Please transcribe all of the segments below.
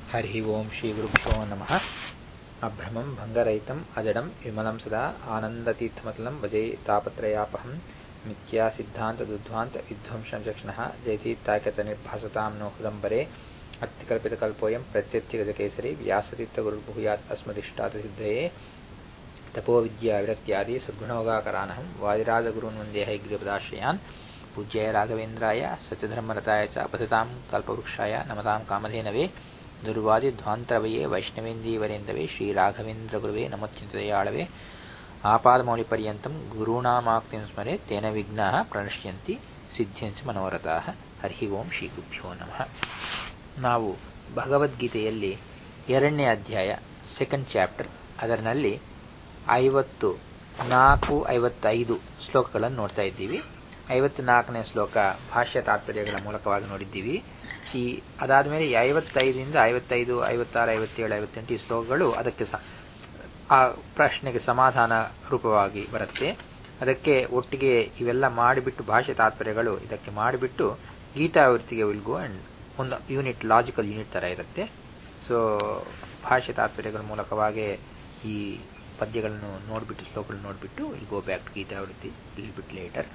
हरिः ओं श्रीगुरुभ्यो नमः अभ्रमं भङ्गरहितम् अजडं विमलं सदा आनन्दतीर्थमतलं भजे तापत्रयापहं मिथ्या सिद्धान्तदुद्ध्वान्तविध्वंसचक्षणः जयतीर्थाकतनिर्भासतां नो हृदम्बरे अत्तिकल्पितकल्पोऽयं प्रत्यत्यगजकेसरी व्यासतीर्थगुरुर्भूयात् अस्मदिष्टातसिद्धये तपोविद्याविरक्त्यादि सद्गुणोगाकरानहं वादिराजगुरून् वन्दे हैग्रीपदाश्रयान् पूज्याय राघवेन्द्राय सत्यधर्मरताय च पतितां कल्पवृक्षाय नमतां कामधेनवे दुर्वादिध्वान्तरवये वैष्णवेन्दीवरेन्दवे श्रीराघवेन्द्रगुरुवे नमोच्चिन्तदयाळवे आपादमौलिपर्यन्तं गुरूणामाक्तिं स्मरे तेन विघ्नाः प्रणश्यन्ति ಸಿದ್ಧಿಂಚ ಮನೋರಥಾಹ ಹರಿ ಓಂ ಶ್ರೀ ಗುರುಭ್ಯೋ ನಮಃ ನಾವು ಭಗವದ್ಗೀತೆಯಲ್ಲಿ ಎರಡನೇ ಅಧ್ಯಾಯ ಸೆಕೆಂಡ್ ಚಾಪ್ಟರ್ ಅದರಲ್ಲಿ ಐವತ್ತು ನಾಲ್ಕು ಐವತ್ತೈದು ಶ್ಲೋಕಗಳನ್ನು ನೋಡ್ತಾ ಇದ್ದೀವಿ ಐವತ್ನಾಲ್ಕನೇ ಶ್ಲೋಕ ಭಾಷ್ಯ ತಾತ್ಪರ್ಯಗಳ ಮೂಲಕವಾಗಿ ನೋಡಿದ್ದೀವಿ ಈ ಅದಾದ ಮೇಲೆ ಐವತ್ತೈದರಿಂದ ಐವತ್ತೈದು ಐವತ್ತಾರು ಐವತ್ತೇಳು ಐವತ್ತೆಂಟು ಈ ಶ್ಲೋಕಗಳು ಅದಕ್ಕೆ ಆ ಪ್ರಶ್ನೆಗೆ ಸಮಾಧಾನ ರೂಪವಾಗಿ ಬರುತ್ತೆ ಅದಕ್ಕೆ ಒಟ್ಟಿಗೆ ಇವೆಲ್ಲ ಮಾಡಿಬಿಟ್ಟು ಭಾಷೆ ತಾತ್ಪರ್ಯಗಳು ಇದಕ್ಕೆ ಮಾಡಿಬಿಟ್ಟು ಗೀತಾವೃತ್ತಿಗೆ ವಿಲ್ಗೋ ಅಂಡ್ ಒಂದು ಯೂನಿಟ್ ಲಾಜಿಕಲ್ ಯೂನಿಟ್ ತರ ಇರುತ್ತೆ ಸೊ ಭಾಷೆ ತಾತ್ಪರ್ಯಗಳ ಮೂಲಕವಾಗಿ ಈ ಪದ್ಯಗಳನ್ನು ನೋಡಿಬಿಟ್ಟು ಶ್ಲೋಕಗಳು ನೋಡಿಬಿಟ್ಟು ವಿಲ್ ಗೋ ಬ್ಯಾಕ್ ಟು ಗೀತಾವೃತ್ತಿ ಇಲ್ ಬಿಟ್ ಲೇಟರ್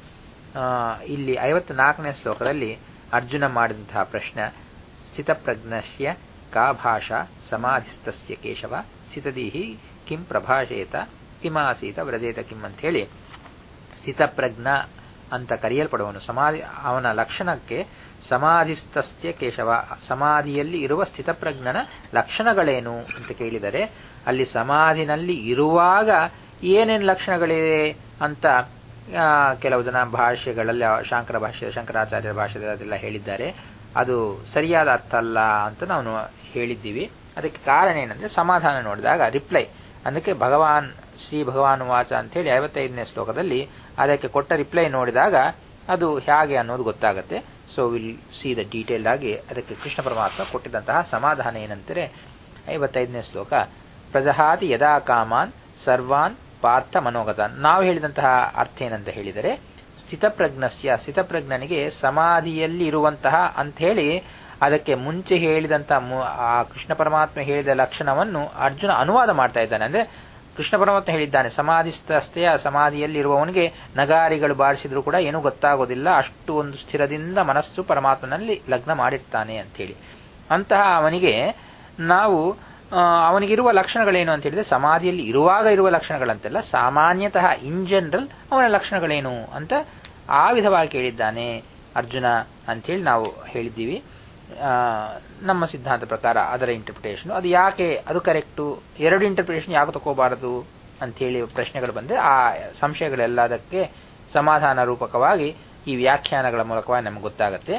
ಇಲ್ಲಿ ಐವತ್ನಾಲ್ಕನೇ ಶ್ಲೋಕದಲ್ಲಿ ಅರ್ಜುನ ಮಾಡಿದಂತಹ ಪ್ರಶ್ನೆ ಸ್ಥಿತಪ್ರಜ್ಞಸ್ಯ ಕಾ ಭಾಷಾ ಸಮಾಧಿಸ್ತಸ್ಯ ಕೇಶವ ಸ್ಥಿತದಿಹಿ ಕಿಂ ಪ್ರಭಾಷೇತ ಕಿಮಾಸೀತ ವ್ರಜೇತ ಕಿಂ ಅಂತ ಹೇಳಿ ಸ್ಥಿತಪ್ರಜ್ಞ ಅಂತ ಕರೆಯಲ್ಪಡುವನು ಸಮಾಧಿ ಅವನ ಲಕ್ಷಣಕ್ಕೆ ಸಮಾಧಿಸ್ತಸ್ಯ ಕೇಶವ ಸಮಾಧಿಯಲ್ಲಿ ಇರುವ ಸ್ಥಿತಪ್ರಜ್ಞನ ಲಕ್ಷಣಗಳೇನು ಅಂತ ಕೇಳಿದರೆ ಅಲ್ಲಿ ಸಮಾಧಿನಲ್ಲಿ ಇರುವಾಗ ಏನೇನು ಲಕ್ಷಣಗಳಿವೆ ಅಂತ ಕೆಲವು ಜನ ಭಾಷೆಗಳಲ್ಲಿ ಶಾಂಕರ ಭಾಷೆ ಶಂಕರಾಚಾರ್ಯರ ಭಾಷೆದಲ್ಲಿ ಅದೆಲ್ಲ ಹೇಳಿದ್ದಾರೆ ಅದು ಸರಿಯಾದ ಅರ್ಥ ಅಲ್ಲ ಅಂತ ನಾವು ಹೇಳಿದ್ದೀವಿ ಅದಕ್ಕೆ ಕಾರಣ ಏನಂದ್ರೆ ಸಮಾಧಾನ ನೋಡಿದಾಗ ರಿಪ್ಲೈ ಅದಕ್ಕೆ ಭಗವಾನ್ ಶ್ರೀ ಭಗವಾನ್ ವಾಚ ಅಂತ ಹೇಳಿ ಐವತ್ತೈದನೇ ಶ್ಲೋಕದಲ್ಲಿ ಅದಕ್ಕೆ ಕೊಟ್ಟ ರಿಪ್ಲೈ ನೋಡಿದಾಗ ಅದು ಹೇಗೆ ಅನ್ನೋದು ಗೊತ್ತಾಗುತ್ತೆ so will see the detail ಆಗಿ ಅದಕ್ಕೆ ಕೃಷ್ಣ ಪರಮಾತ್ಮ ಕೊಟ್ಟಿದ್ದಂತಹ ಸಮಾಧಾನ ಏನಂತಾರೆ ಐವತ್ತೈದನೇ ಶ್ಲೋಕ ಪ್ರಜಹಾತಿ ಯದಾ ಕಾಮಾನ್ ಸರ್ವಾನ್ ಪಾರ್ಥ ಮನೋಗತಾನ್ ನಾವು ಹೇಳಿದಂತಹ ಅರ್ಥ ಏನಂತ ಹೇಳಿದರೆ ಸ್ಥಿತಪ್ರಜ್ಞಸ್ಯ ಸ್ಥಿತಪ್ರಜ್ಞನಿಗೆ ಸಮಾಧಿಯಲ್ಲಿ ಇರುವಂತಹ ಅಂತ ಹೇಳಿ ಅದಕ್ಕೆ ಮುಂಚೆ ಹೇಳಿದಂತ ಆ ಕೃಷ್ಣ ಪರಮಾತ್ಮ ಹೇಳಿದ ಲಕ್ಷಣವನ್ನು ಅರ್ಜುನ ಅನುವಾದ ಮಾಡ್ತಾ ಇದ್ದಾನೆ ಅಂದ್ರೆ ಕೃಷ್ಣ ಪರಮಾತ್ಮ ಹೇಳಿದ್ದಾನೆ ಸಮಾಧಿಸ್ಥತೆಯ ಸಮಾಧಿಯಲ್ಲಿ ಇರುವವನಿಗೆ ನಗಾರಿಗಳು ಬಾರಿಸಿದ್ರು ಕೂಡ ಏನೂ ಗೊತ್ತಾಗೋದಿಲ್ಲ ಅಷ್ಟು ಒಂದು ಸ್ಥಿರದಿಂದ ಮನಸ್ಸು ಪರಮಾತ್ಮನಲ್ಲಿ ಲಗ್ನ ಮಾಡಿರ್ತಾನೆ ಅಂತ ಹೇಳಿ ಅಂತಹ ಅವನಿಗೆ ನಾವು ಅವನಿಗಿರುವ ಲಕ್ಷಣಗಳೇನು ಅಂತ ಹೇಳಿದ್ರೆ ಸಮಾಧಿಯಲ್ಲಿ ಇರುವಾಗ ಇರುವ ಲಕ್ಷಣಗಳಂತೆಲ್ಲ ಸಾಮಾನ್ಯತಃ ಇನ್ ಜನರಲ್ ಅವನ ಲಕ್ಷಣಗಳೇನು ಅಂತ ಆ ವಿಧವಾಗಿ ಕೇಳಿದ್ದಾನೆ ಅರ್ಜುನ ಅಂತೇಳಿ ನಾವು ಹೇಳಿದ್ದೀವಿ ನಮ್ಮ ಸಿದ್ಧಾಂತ ಪ್ರಕಾರ ಅದರ ಇಂಟರ್ಪ್ರಿಟೇಷನ್ ಅದು ಯಾಕೆ ಅದು ಕರೆಕ್ಟು ಎರಡು ಇಂಟರ್ಪ್ರಿಟೇಷನ್ ಯಾಕೆ ತಗೋಬಾರದು ಅಂತೇಳಿ ಪ್ರಶ್ನೆಗಳು ಬಂದರೆ ಆ ಸಂಶಯಗಳೆಲ್ಲದಕ್ಕೆ ಸಮಾಧಾನ ರೂಪಕವಾಗಿ ಈ ವ್ಯಾಖ್ಯಾನಗಳ ಮೂಲಕವಾಗಿ ನಮಗೆ ಗೊತ್ತಾಗುತ್ತೆ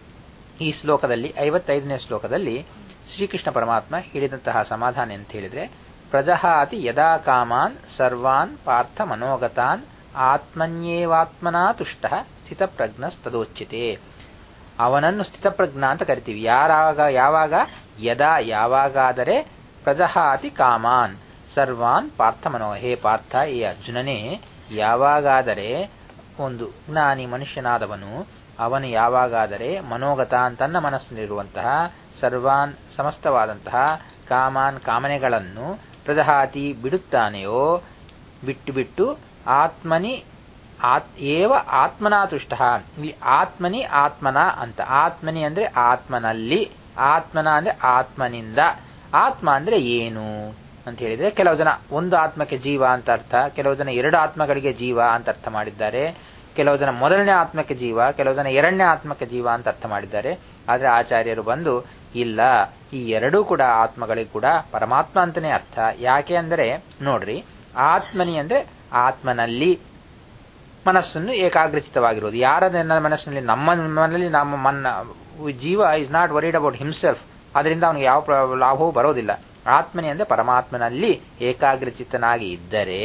ಈ ಶ್ಲೋಕದಲ್ಲಿ ಐವತ್ತೈದನೇ ಶ್ಲೋಕದಲ್ಲಿ ಶ್ರೀಕೃಷ್ಣ ಪರಮಾತ್ಮ ಹೇಳಿದಂತಹ ಸಮಾಧಾನ ಅಂತ ಹೇಳಿದ್ರೆ ಪ್ರಜಹಾತಿ ಯದಾ ಕಾಮಾನ್ ಸರ್ವಾನ್ ಪಾರ್ಥ ಮನೋಗತಾನ್ ಆತ್ಮನ್ಯೇವಾತ್ಮನಾ ತುಷ್ಟ ಸ್ಥಿತಪ್ರಜ್ಞಸ್ತದೋಚ್ಯತೆ ಅವನನ್ನು ಸ್ಥಿತಪ್ರಜ್ಞ ಅಂತ ಕರಿತೀವಿ ಯಾರಾಗ ಯಾವಾಗ ಯದಾ ಯಾವಾಗಾದರೆ ಪ್ರಜಹಾತಿ ಕಾಮಾನ್ ಸರ್ವಾನ್ ಪಾರ್ಥ ಮನೋ ಹೇ ಪಾರ್ಥ ಈ ಅರ್ಜುನನೇ ಯಾವಾಗಾದರೆ ಒಂದು ಜ್ಞಾನಿ ಮನುಷ್ಯನಾದವನು ಅವನು ಯಾವಾಗಾದರೆ ಮನೋಗತ ತನ್ನ ಮನಸ್ಸಿನಲ್ಲಿರುವಂತಹ ಸರ್ವಾನ್ ಸಮಸ್ತವಾದಂತಹ ಕಾಮಾನ್ ಕಾಮನೆಗಳನ್ನು ಪ್ರಜಹಾತಿ ಬಿಡುತ್ತಾನೆಯೋ ಬಿಟ್ಟು ಬಿಟ್ಟು ಆತ್ಮನಿ ಆತ್ ಏವ ಆತ್ಮನಾ ತುಷ್ಟ ಇಲ್ಲಿ ಆತ್ಮನಿ ಆತ್ಮನ ಅಂತ ಆತ್ಮನಿ ಅಂದ್ರೆ ಆತ್ಮನಲ್ಲಿ ಆತ್ಮನ ಅಂದ್ರೆ ಆತ್ಮನಿಂದ ಆತ್ಮ ಅಂದ್ರೆ ಏನು ಅಂತ ಹೇಳಿದ್ರೆ ಕೆಲವು ಜನ ಒಂದು ಆತ್ಮಕ್ಕೆ ಜೀವ ಅಂತ ಅರ್ಥ ಕೆಲವು ಜನ ಎರಡು ಆತ್ಮಗಳಿಗೆ ಜೀವ ಅಂತ ಅರ್ಥ ಮಾಡಿದ್ದಾರೆ ಕೆಲವು ಜನ ಮೊದಲನೇ ಆತ್ಮಕ್ಕೆ ಜೀವ ಕೆಲವು ಜನ ಎರಡನೇ ಆತ್ಮಕ್ಕೆ ಜೀವ ಅಂತ ಅರ್ಥ ಮಾಡಿದ್ದಾರೆ ಆದ್ರೆ ಆಚಾರ್ಯರು ಬಂದು ಇಲ್ಲ ಈ ಎರಡೂ ಕೂಡ ಆತ್ಮಗಳಿಗೆ ಕೂಡ ಪರಮಾತ್ಮ ಅಂತಾನೆ ಅರ್ಥ ಯಾಕೆ ಅಂದರೆ ನೋಡ್ರಿ ಆತ್ಮನಿ ಅಂದ್ರೆ ಆತ್ಮನಲ್ಲಿ ಮನಸ್ಸನ್ನು ಏಕಾಗ್ರಚಿತವಾಗಿರುವುದು ಯಾರ ಮನಸ್ಸಿನಲ್ಲಿ ನಮ್ಮ ಮನಲ್ಲಿ ನಮ್ಮ ಮನ್ನ ಜೀವ is not worried about himself ಅದರಿಂದ ಅವನಿಗೆ ಯಾವ ಲಾಭವೂ ಬರೋದಿಲ್ಲ ಆತ್ಮನಿ ಅಂದ್ರೆ ಪರಮಾತ್ಮನಲ್ಲಿ ಏಕಾಗ್ರಚಿತ್ತನಾಗಿ ಇದ್ದರೆ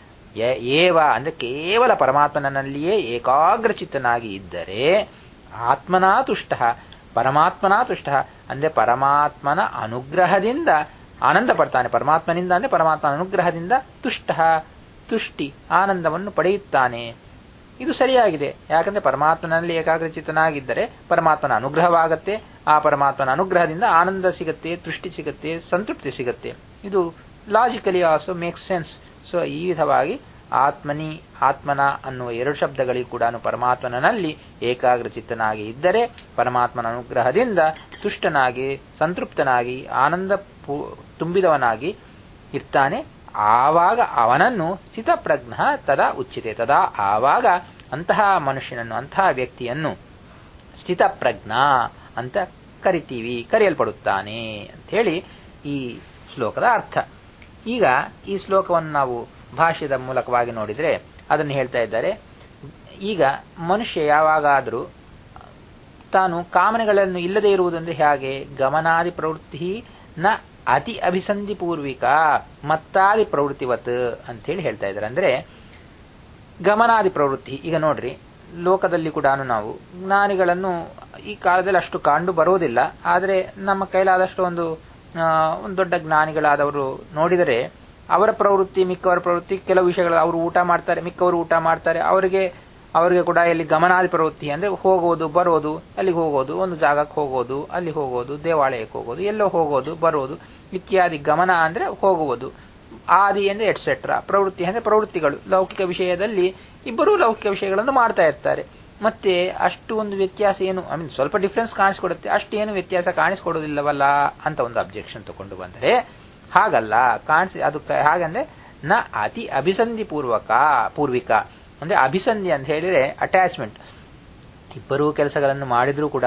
ಏವ ಅಂದ್ರೆ ಕೇವಲ ಪರಮಾತ್ಮನಲ್ಲಿಯೇ ಏಕಾಗ್ರಚಿತ್ತನಾಗಿ ಇದ್ದರೆ ಆತ್ಮನಾ ತುಷ್ಟ ಪರಮಾತ್ಮನಾ ತುಷ್ಟ ಅಂದ್ರೆ ಪರಮಾತ್ಮನ ಅನುಗ್ರಹದಿಂದ ಆನಂದ ಪಡ್ತಾನೆ ಪರಮಾತ್ಮನಿಂದ ಅಂದ್ರೆ ಪರಮಾತ್ಮನ ಅನುಗ್ರಹದಿಂದ ತುಷ್ಟ ತುಷ್ಟಿ ಆನಂದವನ್ನು ಪಡೆಯುತ್ತಾನೆ ಇದು ಸರಿಯಾಗಿದೆ ಯಾಕಂದ್ರೆ ಪರಮಾತ್ಮನಲ್ಲಿ ಏಕಾಗ್ರಚಿತ್ತನಾಗಿದ್ದರೆ ಪರಮಾತ್ಮನ ಅನುಗ್ರಹವಾಗತ್ತೆ ಆ ಪರಮಾತ್ಮನ ಅನುಗ್ರಹದಿಂದ ಆನಂದ ಸಿಗುತ್ತೆ ತೃಷ್ಟಿ ಸಿಗುತ್ತೆ ಸಂತೃಪ್ತಿ ಸಿಗುತ್ತೆ ಇದು logically also make sense so ಈ ವಿಧವಾಗಿ ಆತ್ಮನಿ ಆತ್ಮನ ಅನ್ನುವ ಎರಡು ಶಬ್ದಗಳಿಗೂ ಕೂಡ ಪರಮಾತ್ಮನಲ್ಲಿ ಏಕಾಗ್ರಚಿತ್ತನಾಗಿ ಇದ್ದರೆ ಪರಮಾತ್ಮನ ಅನುಗ್ರಹದಿಂದ ತುಷ್ಟನಾಗಿ ಸಂತೃಪ್ತನಾಗಿ ಆನಂದ ತುಂಬಿದವನಾಗಿ ಇರ್ತಾನೆ ಆವಾಗ ಅವನನ್ನು ಸ್ಥಿತಪ್ರಜ್ಞ ತದಾ ಉಚ್ಚಿತೆ ತದಾ ಆವಾಗ ಅಂತಹ ಮನುಷ್ಯನನ್ನು ಅಂತಹ ವ್ಯಕ್ತಿಯನ್ನು ಸ್ಥಿತಪ್ರಜ್ಞ ಅಂತ ಕರಿತೀವಿ ಕರೆಯಲ್ಪಡುತ್ತಾನೆ ಅಂತ ಹೇಳಿ ಈ ಶ್ಲೋಕದ ಅರ್ಥ ಈಗ ಈ ಶ್ಲೋಕವನ್ನು ನಾವು ಭಾಷ್ಯದ ಮೂಲಕವಾಗಿ ನೋಡಿದರೆ ಅದನ್ನು ಹೇಳ್ತಾ ಇದ್ದಾರೆ ಈಗ ಮನುಷ್ಯ ಯಾವಾಗಾದರೂ ತಾನು ಕಾಮನೆಗಳನ್ನು ಇಲ್ಲದೆ ಇರುವುದೆಂದ್ರೆ ಹೇಗೆ ಗಮನಾದಿ ಪ್ರವೃತ್ತಿ ನ ಅತಿ ಅಭಿಸಂಧಿ ಪೂರ್ವಿಕ ಮತ್ತಾದಿ ಪ್ರವೃತ್ತಿವತ್ ಅಂತೇಳಿ ಹೇಳ್ತಾ ಇದ್ದಾರೆ ಅಂದ್ರೆ ಗಮನಾದಿ ಪ್ರವೃತ್ತಿ ಈಗ ನೋಡ್ರಿ ಲೋಕದಲ್ಲಿ ಕೂಡ ನಾವು ಜ್ಞಾನಿಗಳನ್ನು ಈ ಕಾಲದಲ್ಲಿ ಅಷ್ಟು ಕಂಡು ಬರುವುದಿಲ್ಲ ಆದರೆ ನಮ್ಮ ಕೈಲಾದಷ್ಟು ಒಂದು ಒಂದು ದೊಡ್ಡ ಜ್ಞಾನಿಗಳಾದವರು ನೋಡಿದರೆ ಅವರ ಪ್ರವೃತ್ತಿ ಮಿಕ್ಕವರ ಪ್ರವೃತ್ತಿ ಕೆಲವು ವಿಷಯಗಳು ಅವರು ಊಟ ಮಾಡ್ತಾರೆ ಮಿಕ್ಕವರು ಊಟ ಮಾಡ್ತಾರೆ ಅವರಿಗೆ ಅವರಿಗೆ ಕೂಡ ಇಲ್ಲಿ ಗಮನಾದಿ ಪ್ರವೃತ್ತಿ ಅಂದ್ರೆ ಹೋಗೋದು ಬರೋದು ಅಲ್ಲಿಗೆ ಹೋಗೋದು ಒಂದು ಜಾಗಕ್ಕೆ ಹೋಗೋದು ಅಲ್ಲಿ ಹೋಗೋದು ದೇವಾಲಯಕ್ಕೆ ಹೋಗೋದು ಎಲ್ಲೋ ಹೋಗೋದು ಬರೋದು ಇತ್ಯಾದಿ ಗಮನ ಅಂದ್ರೆ ಹೋಗುವುದು ಆದಿ ಅಂದ್ರೆ ಎಟ್ಸೆಟ್ರಾ ಪ್ರವೃತ್ತಿ ಅಂದ್ರೆ ಪ್ರವೃತ್ತಿಗಳು ಲೌಕಿಕ ವಿಷಯದಲ್ಲಿ ಇಬ್ಬರೂ ಲೌಕಿಕ ವಿಷಯಗಳನ್ನು ಮಾಡ್ತಾ ಇರ್ತಾರೆ ಮತ್ತೆ ಅಷ್ಟು ಒಂದು ವ್ಯತ್ಯಾಸ ಏನು ಐ ಮೀನ್ ಸ್ವಲ್ಪ ಡಿಫ್ರೆನ್ಸ್ ಕಾಣಿಸ್ಕೊಡುತ್ತೆ ಅಷ್ಟು ಏನು ವ್ಯತ್ಯಾಸ ಕಾಣಿಸ್ಕೊಡೋದಿಲ್ಲವಲ್ಲ ಅಂತ ಒಂದು ಅಬ್ಜೆಕ್ಷನ್ ತಗೊಂಡು ಬಂದರೆ ಹಾಗಲ್ಲ ಕಾಣಿಸಿ ಅದು ಹಾಗಂದ್ರೆ ನ ಅತಿ ಅಭಿಸಂಧಿ ಪೂರ್ವಕ ಪೂರ್ವಿಕ ಅಂದ್ರೆ ಅಭಿಸಂಧಿ ಅಂತ ಹೇಳಿದ್ರೆ ಅಟ್ಯಾಚ್ಮೆಂಟ್ ಇಬ್ಬರೂ ಕೆಲಸಗಳನ್ನು ಮಾಡಿದ್ರೂ ಕೂಡ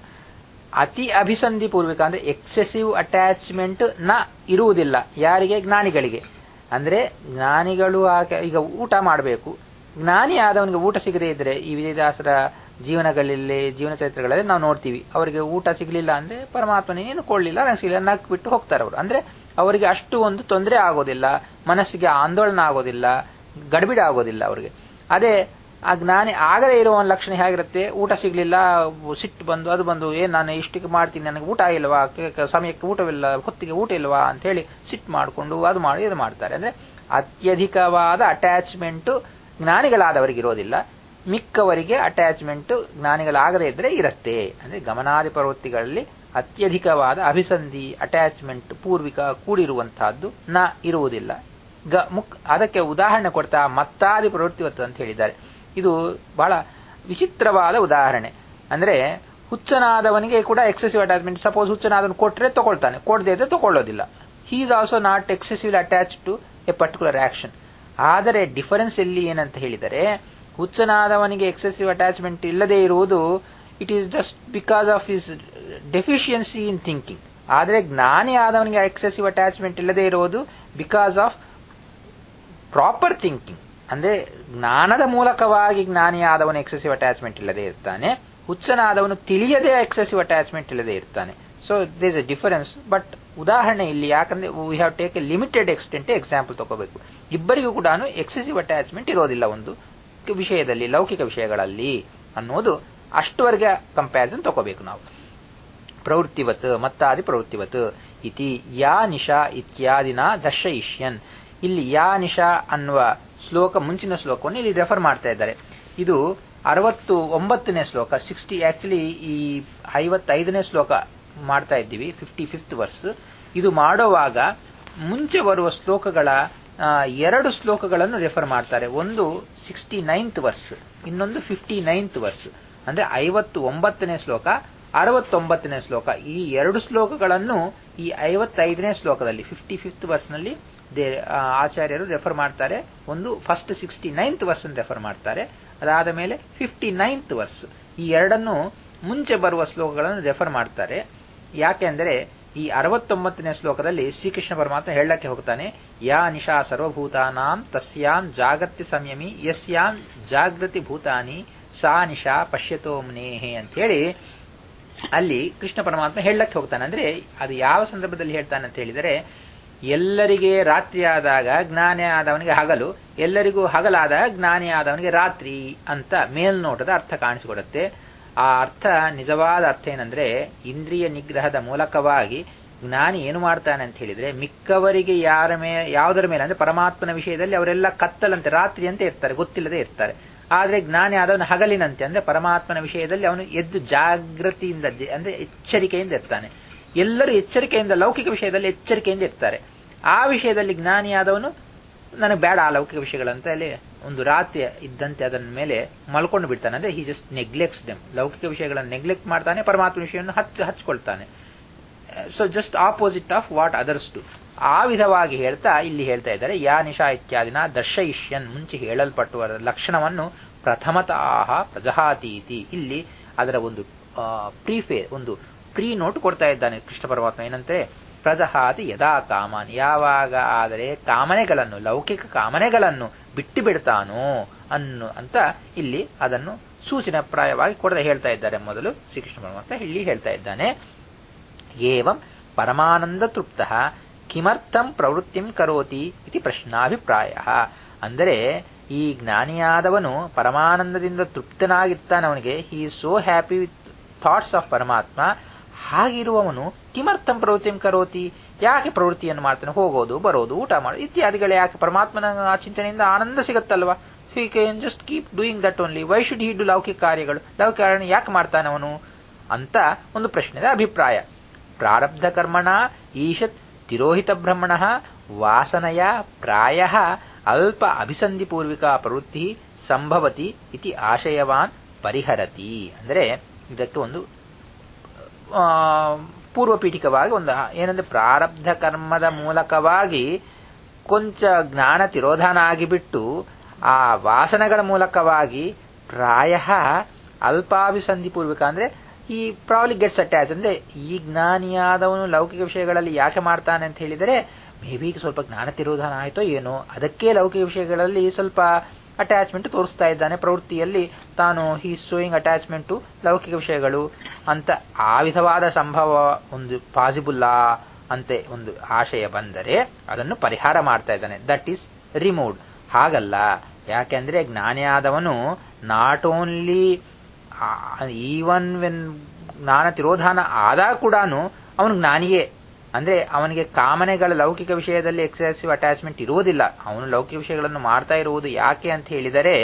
ಅತಿ ಅಭಿಸಂಧಿ ಪೂರ್ವಿಕ ಅಂದ್ರೆ ಎಕ್ಸೆಸಿವ್ ಅಟ್ಯಾಚ್ಮೆಂಟ್ ನ ಇರುವುದಿಲ್ಲ ಯಾರಿಗೆ ಜ್ಞಾನಿಗಳಿಗೆ ಅಂದ್ರೆ ಜ್ಞಾನಿಗಳು ಈಗ ಊಟ ಮಾಡಬೇಕು ಜ್ಞಾನಿ ಆದವನಿಗೆ ಊಟ ಸಿಗದೇ ಇದ್ರೆ ಈ ವಿಜಯದಾಸರ ಜೀವನಗಳಲ್ಲಿ ಜೀವನ ಚರಿತ್ರೆಗಳಲ್ಲಿ ನಾವು ನೋಡ್ತೀವಿ ಅವರಿಗೆ ಊಟ ಸಿಗಲಿಲ್ಲ ಅಂದ್ರೆ ಪರಮಾತ್ಮನೇನು ಕೊಳ್ಳಿಲ್ಲ ನಂಗೆ ಸಿಗಲಿಲ್ಲ ನಕ್ ಬಿಟ್ಟು ಹೋಗ್ತಾರೆ ಅವರು ಅಂದ್ರೆ ಅವರಿಗೆ ಅಷ್ಟು ಒಂದು ತೊಂದರೆ ಆಗೋದಿಲ್ಲ ಮನಸ್ಸಿಗೆ ಆಂದೋಲನ ಆಗೋದಿಲ್ಲ ಗಡ್ಬಿಡ ಆಗೋದಿಲ್ಲ ಅವರಿಗೆ ಅದೇ ಆ ಜ್ಞಾನಿ ಆಗದೇ ಇರುವ ಒಂದು ಲಕ್ಷಣ ಹೇಗಿರುತ್ತೆ ಊಟ ಸಿಗ್ಲಿಲ್ಲ ಸಿಟ್ಟು ಬಂದು ಅದು ಬಂದು ಏನ್ ನಾನು ಇಷ್ಟಕ್ಕೆ ಮಾಡ್ತೀನಿ ನನಗೆ ಊಟ ಇಲ್ವಾ ಸಮಯಕ್ಕೆ ಊಟವಿಲ್ಲ ಹೊತ್ತಿಗೆ ಊಟ ಇಲ್ವಾ ಅಂತ ಹೇಳಿ ಸಿಟ್ಟು ಮಾಡಿಕೊಂಡು ಅದು ಮಾಡಿ ಇದು ಮಾಡ್ತಾರೆ ಅಂದ್ರೆ ಅತ್ಯಧಿಕವಾದ ಅಟ್ಯಾಚ್ಮೆಂಟ್ ಜ್ಞಾನಿಗಳಾದವರಿಗೆ ಇರೋದಿಲ್ಲ ಮಿಕ್ಕವರಿಗೆ ಅಟ್ಯಾಚ್ಮೆಂಟ್ ಜ್ಞಾನಿಗಳಾಗದೇ ಇದ್ರೆ ಇರುತ್ತೆ ಅಂದ್ರೆ ಗಮನಾದಿ ಪ್ರವೃತ್ತಿಗಳಲ್ಲಿ ಅತ್ಯಧಿಕವಾದ ಅಭಿಸಂಧಿ ಅಟ್ಯಾಚ್ಮೆಂಟ್ ಪೂರ್ವಿಕ ಕೂಡಿರುವಂತಹದ್ದು ನ ಇರುವುದಿಲ್ಲ ಗ ಮುಕ್ ಅದಕ್ಕೆ ಉದಾಹರಣೆ ಕೊಡ್ತಾ ಮತ್ತಾದಿ ಪ್ರವೃತ್ತಿವತ್ತು ಅಂತ ಹೇಳಿದ್ದಾರೆ ಇದು ಬಹಳ ವಿಚಿತ್ರವಾದ ಉದಾಹರಣೆ ಅಂದ್ರೆ ಹುಚ್ಚನಾದವನಿಗೆ ಕೂಡ ಎಕ್ಸೆಸಿವ್ ಅಟ್ಯಾಚ್ಮೆಂಟ್ ಸಪೋಸ್ ಹುಚ್ಚನಾದವನು ಕೊಟ್ರೆ ತಗೊಳ್ತಾನೆ ಕೊಡದೇ ಇದ್ರೆ ತಗೊಳ್ಳೋದಿಲ್ಲ he is also not excessive attach to a particular action ಆದರೆ ಡಿಫರೆನ್ಸ್ ಎಲ್ಲಿ ಏನಂತ ಹೇಳಿದರೆ ಹುಚ್ಚನಾದವನಿಗೆ ಎಕ್ಸೆಸಿವ್ ಅಟ್ಯಾಚ್ಮೆಂಟ್ ಇಲ್ಲದೆ ಇರುವುದು it is just because of his deficiency in thinking ಆದರೆ ಜ್ಞಾನಿ ಆದವನಿಗೆ ಎಕ್ಸೆಸಿವ್ ಅಟ್ಯಾಚ್ಮೆಂಟ್ ಇಲ್ಲದೆ ಇರುವುದು ಬಿಕಾಸ್ ಆಫ್ ಪ್ರಾಪರ್ ಥಿಂಕಿಂಗ್ ಅಂದ್ರೆ ಜ್ಞಾನದ ಮೂಲಕವಾಗಿ ಜ್ಞಾನಿ ಆದವನು ಎಕ್ಸೆಸಿವ್ ಅಟ್ಯಾಚ್ಮೆಂಟ್ ಇಲ್ಲದೆ ಇರ್ತಾನೆ ಹುಚ್ಚನಾದವನು ತಿಳಿಯದೆ ಎಕ್ಸೆಸಿವ್ ಅಟ್ಯಾಚ್ಮೆಂಟ್ ಇಲ್ಲದೆ ಇರ್ತಾನೆ so does a difference but ಉದಾಹರಣೆ ಇಲ್ಲಿ ಯಾಕಂದ್ರೆ we have take a limited extent example ತಗೋಬೇಕು ಇಬ್ಬರಿಗೂ ಕೂಡ ಎಕ್ಸೆಸಿವ್ ಅಟ್ಯಾಚ್ಮೆಂಟ್ ಇರೋದಿಲ್ಲ ಒಂದು ವಿಷಯದಲ್ಲಿ ಲೌಕಿಕ ವಿಷಯಗಳಲ್ಲಿ ಅನ್ನೋದು ಅಷ್ಟುವರೆಗೆ ಕಂಪ್ಯಾರಿಸನ್ ತಗೋಬೇಕು ನಾವು ಪ್ರವೃತ್ತಿವತ್ ಮತ್ತಾದಿ ಪ್ರವೃತ್ತಿವತ್ ಇತಿ ಯಾ ನಿಶಾ ಇತ್ಯಾದಿನ ದರ್ಶಯಿಷ್ಯನ್ ಇಲ್ಲಿ ಯಾ ನಿಶಾ ಅನ್ನುವ ಶ್ಲೋಕ ಮುಂಚಿನ ಶ್ಲೋಕವನ್ನು ಇಲ್ಲಿ ರೆಫರ್ ಮಾಡ್ತಾ ಇದ್ದಾರೆ ಇದು ಅರವತ್ತು ಒಂಬತ್ತನೇ ಶ್ಲೋಕ ಸಿಕ್ಸ್ಟಿ ಆಕ್ಚುಲಿ ಈ ಐವತ್ತೈದನೇ ಶ್ಲೋಕ ಮಾಡ್ತಾ ಇದ್ದೀವಿ ಫಿಫ್ಟಿ ಫಿಫ್ತ್ ವರ್ಸ್ ಇದು ಮಾಡುವಾಗ ಮುಂಚೆ ಬರುವ ಶ್ಲೋಕಗಳ ಎರಡು ಶ್ಲೋಕಗಳನ್ನು ರೆಫರ್ ಮಾಡ್ತಾರೆ ಒಂದು ಸಿಕ್ಸ್ಟಿ ನೈನ್ತ್ ವರ್ಸ್ ಇನ್ನೊಂದು ಫಿಫ್ಟಿ ನೈನ್ತ್ ವರ್ಸ್ ಅಂದ್ರೆ ಐವತ್ತು ಒಂಬತ್ತನೇ ಶ್ಲೋಕ ಅರವತ್ತೊಂಬತ್ತನೇ ಶ್ಲೋಕ ಈ ಎರಡು ಶ್ಲೋಕಗಳನ್ನು ಈ ಐವತ್ತೈದನೇ ಶ್ಲೋಕದಲ್ಲಿ ಫಿಫ್ಟಿ ಫಿಫ್ತ್ ವರ್ಸ್ನಲ್ಲಿ ಆಚಾರ್ಯರು ರೆಫರ್ ಮಾಡ್ತಾರೆ ಒಂದು first sixty ninth verse refer ಮಾಡ್ತಾರೆ ಅದಾದ ಮೇಲೆ ಫಿಫ್ಟಿ ನೈನ್ತ್ ವರ್ಸ್ ಈ ಎರಡನ್ನು ಮುಂಚೆ ಬರುವ ಶ್ಲೋಕಗಳನ್ನು ರೆಫರ್ ಮಾಡ್ತಾರೆ ಯಾಕೆಂದರೆ ಈ ಅರವತ್ತೊಂಬತ್ತನೇ ಶ್ಲೋಕದಲ್ಲಿ ಶ್ರೀಕೃಷ್ಣ ಪರಮಾತ್ಮ ಹೇಳಕ್ಕೆ ಹೋಗ್ತಾನೆ ಯಾ ನಿಶಾ ಸರ್ವಭೂತಾನಾಂ ತಸ್ಯಾಂ ಜಾಗೃತಿ ಸಂಯಮಿ ಯಸ್ಯಾಂ ಜಾಗೃತಿ ಭೂತಾನಿ ಸಾ ನಿಶಾ ಪಶ್ಯತೋ ಮುನೇಹೆ ಅಂತ ಹೇಳಿ ಅಲ್ಲಿ ಕೃಷ್ಣ ಪರಮಾತ್ಮ ಹೇಳಕ್ಕೆ ಹೋಗ್ತಾನೆ ಅಂದ್ರೆ ಅದು ಯಾವ ಸಂದರ್ಭದಲ್ಲಿ ಹೇಳ್ತಾನೆ ಅಂತ ಹೇಳಿದರೆ ಎಲ್ಲರಿಗೆ ರಾತ್ರಿ ಆದಾಗ ಜ್ಞಾನಿ ಆದವನಿಗೆ ಹಗಲು ಎಲ್ಲರಿಗೂ ಹಗಲಾದಾಗ ಜ್ಞಾನಿ ಆದವನಿಗೆ ರಾತ್ರಿ ಅಂತ ಮೇಲ್ನೋಟದ ಅರ್ಥ ಕಾಣಿಸಿಕೊಡುತ್ತೆ ಆ ಅರ್ಥ ನಿಜವಾದ ಅರ್ಥ ಏನಂದ್ರೆ ಇಂದ್ರಿಯ ನಿಗ್ರಹದ ಮೂಲಕವಾಗಿ ಜ್ಞಾನಿ ಏನು ಮಾಡ್ತಾನೆ ಅಂತ ಹೇಳಿದ್ರೆ ಮಿಕ್ಕವರಿಗೆ ಯಾರ ಮೇಲೆ ಯಾವುದರ ಮೇಲೆ ಅಂದ್ರೆ ಪರಮಾತ್ಮನ ವಿಷಯದಲ್ಲಿ ಅವರೆಲ್ಲ ಕತ್ತಲಂತೆ ರಾತ್ರಿ ಅಂತ ಇರ್ತಾರೆ ಗೊತ್ತಿಲ್ಲದೆ ಇರ್ತಾರೆ ಆದರೆ ಜ್ಞಾನಿ ಆದವನು ಹಗಲಿನಂತೆ ಅಂದ್ರೆ ಪರಮಾತ್ಮನ ವಿಷಯದಲ್ಲಿ ಅವನು ಎದ್ದು ಜಾಗೃತಿಯಿಂದ ಜ- ಅಂದ್ರೆ ಎಚ್ಚರಿಕೆಯಿಂದ ಇರ್ತಾನೆ ಎಲ್ಲರೂ ಎಚ್ಚರಿಕೆಯಿಂದ ಲೌಕಿಕ ವಿಷಯದಲ್ಲಿ ಎಚ್ಚರಿಕೆಯಿಂದ ಇರ್ತಾರೆ ಆ ವಿಷಯದಲ್ಲಿ ಜ್ಞಾನಿಯಾದವನು ನನಗೆ ಬೇಡ ಆ ಲೌಕಿಕ ವಿಷಯಗಳಂತ ಅಲ್ಲಿ ಒಂದು ರಾತ್ರಿ ಇದ್ದಂತೆ ಅದನ್ನ ಮೇಲೆ ಮಲ್ಕೊಂಡು ಬಿಡ್ತಾನೆ ಅಂದ್ರೆ ಹಿ ಜಸ್ಟ್ ನೆಗ್ಲೆಕ್ಟ್ಸ್ ದೆಮ್ ಲೌಕಿಕ ವಿಷಯಗಳನ್ನು ನೆಗ್ಲೆಕ್ಟ್ ಮಾಡ್ತಾನೆ ಪರಮಾತ್ಮ ವಿಷಯವನ್ನು ಹಚ್ಚ ಹಚ್ಕೊಳ್ತಾನೆ so just opposite of what others do ಆ ವಿಧವಾಗಿ ಹೇಳ್ತಾ ಇಲ್ಲಿ ಹೇಳ್ತಾ ಇದ್ದಾರೆ ಯಾ ನಿಶಾ ಇತ್ಯಾದಿನ ದರ್ಶಯಿಷ್ಯನ್ ಮುಂಚೆ ಹೇಳಲ್ಪಟ್ಟುವ ಲಕ್ಷಣವನ್ನು ಪ್ರಥಮತಃ ಪ್ರಜಹಾತೀತಿ ಇಲ್ಲಿ ಅದರ ಒಂದು ಪ್ರೀಫೇ ಒಂದು ಪ್ರೀ ನೋಟ್ ಕೊಡ್ತಾ ಇದ್ದಾನೆ ಕೃಷ್ಣ ಪರಮಾತ್ಮ ಏನಂತೆ ಪ್ರಜಹಾತಿ ಯದಾ ಕಾಮಾನ್ ಯಾವಾಗ ಆದರೆ ಕಾಮನೆಗಳನ್ನು ಲೌಕಿಕ ಕಾಮನೆಗಳನ್ನು ಬಿಟ್ಟು ಬಿಡ್ತಾನೋ ಅನ್ನು ಅಂತ ಇಲ್ಲಿ ಅದನ್ನು ಸೂಚನೆ ಪ್ರಾಯವಾಗಿ ಕೊಡದೆ ಹೇಳ್ತಾ ಇದ್ದಾರೆ ಮೊದಲು ಶ್ರೀಕೃಷ್ಣ ಪರಮಾತ್ಮ ಇಲ್ಲಿ ಹೇಳ್ತಾ ಇದ್ದಾನೆ ಏವಂ ಪರಮಾನಂದ ತೃಪ್ತ ಕಿಮರ್ಥಂ ಪ್ರವೃತ್ತಿಂ ಕರೋತಿ ಇತಿ ಪ್ರಶ್ನಾಭಿಪ್ರಾಯ ಅಂದರೆ ಈ ಜ್ಞಾನಿಯಾದವನು ಪರಮಾನಂದದಿಂದ ತೃಪ್ತನಾಗಿರ್ತಾನೆ ಅವನಿಗೆ he so happy with thoughts of Paramatma ಹಾಗಿರುವವನು ಕಿಮರ್ಥಂ ಪ್ರವೃತ್ತಿಂ ಕರೋತಿ ಯಾಕೆ ಪ್ರವೃತ್ತಿಯನ್ನು ಮಾಡ್ತಾನೆ ಹೋಗೋದು ಬರೋದು ಊಟ ಮಾಡೋದು ಇತ್ಯಾದಿಗಳು ಯಾಕೆ ಪರಮಾತ್ಮನ ಆ ಚಿಂತನೆಯಿಂದ ಆನಂದ ಸಿಗುತ್ತಲ್ವಾ he can just keep doing that only why should he do ಲೌಕಿಕ ಕಾರ್ಯಗಳು ಲೌಕಿಕ ಕಾರ್ಯ ಯಾಕೆ ಮಾಡ್ತಾನೆ ಅವನು ಅಂತ ಒಂದು ಪ್ರಶ್ನೆದ ಅಭಿಪ್ರಾಯ ಪ್ರಾರಬ್ಧ ಕರ್ಮಣ ಈಶತ್ ತಿರೋಹಿತ ಬ್ರಹ್ಮಣ ವಾಸನಯ ಪ್ರಾಯ ಅಲ್ಪ ಅಭಿಸಂಧಿಪೂರ್ವಿಕ ಪ್ರವೃತ್ತಿ ಸಂಭವತಿ ಇತಿ ಆಶಯವಾನ್ ಪರಿಹರತಿ ಅಂದರೆ ಇದಕ್ಕೆ ಒಂದು ಆ, ಪೂರ್ವಪೀಠಿಕವಾಗಿ ಒಂದು ಏನಂದ್ರೆ ಪ್ರಾರಬ್ಧ ಕರ್ಮದ ಮೂಲಕವಾಗಿ ಕೊಂಚ ಜ್ಞಾನ ತಿರೋಧಾನ ಆಗಿಬಿಟ್ಟು ಆ ವಾಸನೆಗಳ ಮೂಲಕವಾಗಿ ಪ್ರಾಯ ಅಲ್ಪಾಭಿಸಂಧಿ ಪೂರ್ವಕ ಅಂದ್ರೆ ಈ ಪ್ರಾಬ್ಲಿ ಗೆಟ್ಸ್ ಅಟ್ಯಾಚ್ ಅಂದ್ರೆ ಈ ಜ್ಞಾನಿಯಾದವನು ಲೌಕಿಕ ವಿಷಯಗಳಲ್ಲಿ ಯಾಕೆ ಮಾಡ್ತಾನೆ ಅಂತ ಹೇಳಿದರೆ ಮೇ ಬಿ ಸ್ವಲ್ಪ ಜ್ಞಾನ ತಿರೋಧಾನ ಆಯ್ತೋ ಏನೋ ಅದಕ್ಕೆ ಲೌಕಿಕ ವಿಷಯಗಳಲ್ಲಿ ಸ್ವಲ್ಪ ಅಟ್ಯಾಚ್ಮೆಂಟ್ ತೋರಿಸ್ತಾ ಇದ್ದಾನೆ ಪ್ರವೃತ್ತಿಯಲ್ಲಿ ತಾನು ಹಿ ಸೋಯಿಂಗ್ ಅಟ್ಯಾಚ್ಮೆಂಟ್ ಟು ಲೌಕಿಕ ವಿಷಯಗಳು ಅಂತ ಆ ವಿಧವಾದ ಸಂಭವ ಒಂದು ಪಾಸಿಬುಲ್ಲಾ ಅಂತೆ ಒಂದು ಆಶಯ ಬಂದರೆ ಅದನ್ನು ಪರಿಹಾರ ಮಾಡ್ತಾ ಇದ್ದಾನೆ ದಟ್ ಈಸ್ ರಿಮೂವ್ಡ್ ಹಾಗಲ್ಲ ಯಾಕೆಂದ್ರೆ ಜ್ಞಾನಿಯಾದವನು ನಾಟ್ ಓನ್ಲಿ ಈವನ್ ವೆನ್ ಜ್ಞಾನ ತಿರೋಧಾನ ಆದಾಗ ಕೂಡ ಅವನು ಜ್ಞಾನಿಯೇ ಅಂದ್ರೆ ಅವನಿಗೆ ಕಾಮನೆಗಳ ಲೌಕಿಕ ವಿಷಯದಲ್ಲಿ ಎಕ್ಸೆಸಿವ್ ಅಟ್ಯಾಚ್ಮೆಂಟ್ ಇರುವುದಿಲ್ಲ ಅವನು ಲೌಕಿಕ ವಿಷಯಗಳನ್ನು ಮಾಡ್ತಾ ಇರುವುದು ಯಾಕೆ ಅಂತ ಹೇಳಿದರೆ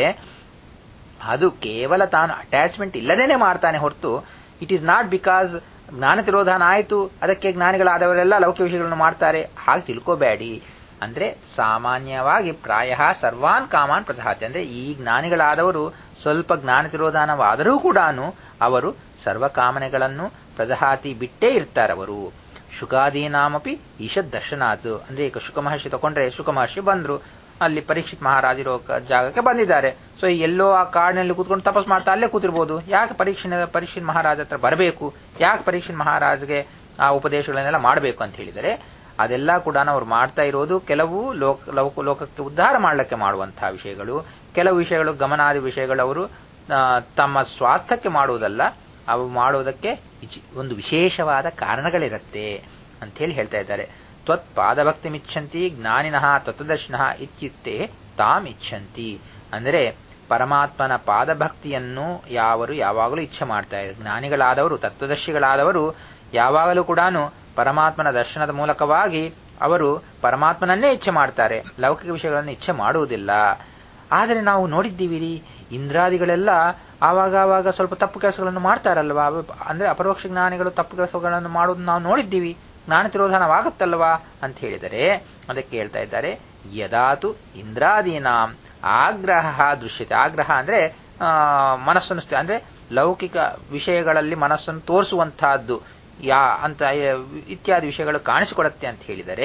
ಅದು ಕೇವಲ ತಾನು ಅಟ್ಯಾಚ್ಮೆಂಟ್ ಇಲ್ಲದೇನೆ ಮಾಡ್ತಾನೆ ಹೊರತು ಇಟ್ ಈಸ್ ನಾಟ್ ಬಿಕಾಸ್ ಜ್ಞಾನ ತಿರೋಧಾನ ಆಯಿತು ಅದಕ್ಕೆ ಜ್ಞಾನಿಗಳಾದವರೆಲ್ಲ ಲೌಕಿಕ ವಿಷಯಗಳನ್ನು ಮಾಡ್ತಾರೆ ಹಾಗೆ ತಿಳ್ಕೋಬೇಡಿ ಅಂದ್ರೆ ಸಾಮಾನ್ಯವಾಗಿ ಪ್ರಾಯ ಸರ್ವಾನ್ ಕಾಮಾನ್ ಪ್ರಜಹಾತಿ ಅಂದ್ರೆ ಈ ಜ್ಞಾನಿಗಳಾದವರು ಸ್ವಲ್ಪ ಜ್ಞಾನ ತಿರೋಧಾನವಾದರೂ ಕೂಡ ಅವರು ಸರ್ವ ಕಾಮನೆಗಳನ್ನು ಪ್ರಜಹಾತಿ ಬಿಟ್ಟೇ ಇರ್ತಾರವರು ಶುಕಾದೀನಾಮಪಿ ಈಶದ್ ದರ್ಶನಾತ್ ಅಂದ್ರೆ ಈಗ ಶುಕ ಮಹರ್ಷಿ ತಗೊಂಡ್ರೆ ಶುಕ ಮಹರ್ಷಿ ಬಂದ್ರು ಅಲ್ಲಿ ಪರೀಕ್ಷಿತ್ ಮಹಾರಾಜರು ಜಾಗಕ್ಕೆ ಬಂದಿದ್ದಾರೆ ಸೊ ಎಲ್ಲೋ ಆ ಕಾಡಿನಲ್ಲಿ ಕೂತ್ಕೊಂಡು ತಪಸ್ ಮಾಡ್ತಾ ಅಲ್ಲೇ ಕೂತಿರ್ಬೋದು ಯಾಕೆ ಪರೀಕ್ಷಿನ ಪರೀಕ್ಷಿತ್ ಮಹಾರಾಜ ಹತ್ರ ಬರಬೇಕು ಯಾಕೆ ಪರೀಕ್ಷಿತ್ ಮಹಾರಾಜ್ಗೆ ಆ ಉಪದೇಶಗಳನ್ನೆಲ್ಲ ಮಾಡಬೇಕು ಅಂತ ಹೇಳಿದರೆ ಅದೆಲ್ಲ ಕೂಡ ಅವ್ರು ಮಾಡ್ತಾ ಇರೋದು ಕೆಲವು ಲೋಕ ಲೌಕ ಲೋಕಕ್ಕೆ ಉದ್ಧಾರ ಮಾಡಲಿಕ್ಕೆ ಮಾಡುವಂತಹ ವಿಷಯಗಳು ಕೆಲವು ವಿಷಯಗಳು ಗಮನಾದಿ ವಿಷಯಗಳು ಅವರು ಆ, ತಮ್ಮ ಸ್ವಾರ್ಥಕ್ಕೆ ಮಾಡುವುದಲ್ಲ ಅವು ಮಾಡುವುದಕ್ಕೆ ವಿಚಿ- ಒಂದು ವಿಶೇಷವಾದ ಕಾರಣಗಳಿರುತ್ತೆ ಅಂತ ಹೇಳಿ ಹೇಳ್ತಾ ಇದ್ದಾರೆ ತ್ವತ್ ಪಾದಭಕ್ತಿ ಮಿಚ್ಛಂತಿ ಜ್ಞಾನಿನಃ ತತ್ವದರ್ಶಿನಃ ಇತ್ಯುಕ್ತೆ ತಾಮ್ ಇಚ್ಛಂತಿ ಅಂದರೆ ಪರಮಾತ್ಮನ ಪಾದಭಕ್ತಿಯನ್ನು ಯಾವರು ಯಾವಾಗಲೂ ಇಚ್ಛೆ ಮಾಡ್ತಾ ಇದ್ದಾರೆ ಜ್ಞಾನಿಗಳಾದವರು ತತ್ವದರ್ಶಿಗಳಾದವರು ಯಾವಾಗಲೂ ಕೂಡ ಪರಮಾತ್ಮನ ದರ್ಶನದ ಮೂಲಕವಾಗಿ ಅವರು ಪರಮಾತ್ಮನನ್ನೇ ಇಚ್ಛೆ ಮಾಡ್ತಾರೆ ಲೌಕಿಕ ವಿಷಯಗಳನ್ನು ಇಚ್ಛೆ ಮಾಡುವುದಿಲ್ಲ ಆದರೆ ನಾವು ನೋಡಿದ್ದೀವಿ ರೀ ಇಂದ್ರಾದಿಗಳೆಲ್ಲ ಆವಾಗ ಆವಾಗ ಸ್ವಲ್ಪ ತಪ್ಪು ಕೆಲಸಗಳನ್ನು ಮಾಡ್ತಾರಲ್ವಾ ಅವು- ಅಂದ್ರೆ ಅಪರೋಕ್ಷ ಜ್ಞಾನಿಗಳು ತಪ್ಪು ಕೆಲಸಗಳನ್ನು ಮಾಡೋದು ನಾವು ನೋಡಿದ್ದೀವಿ ಜ್ಞಾನ ತಿರೋಧಾನವಾಗುತ್ತಲ್ವಾ ಅಂತ ಹೇಳಿದರೆ ಅದಕ್ಕೆ ಹೇಳ್ತಾ ಇದ್ದಾರೆ ಯದಾತು ಇಂದ್ರಾದೀನಾಂ ಆಗ್ರಹ ದೃಶ್ಯತೆ ಆಗ್ರಹ ಅಂದ್ರೆ ಆ, ಮನಸ್ಸನ್ನು ಸ್ಥಿ- ಅಂದ್ರೆ ಲೌಕಿಕ ವಿಷಯಗಳಲ್ಲಿ ಮನಸ್ಸನ್ನು ತೋರಿಸುವಂತಹದ್ದು ಯಾ ಅಂತ ಆ, ಇತ್ಯಾದಿ ವಿಷಯಗಳು ಕಾಣಿಸಿಕೊಡುತ್ತೆ ಅಂತ ಹೇಳಿದರೆ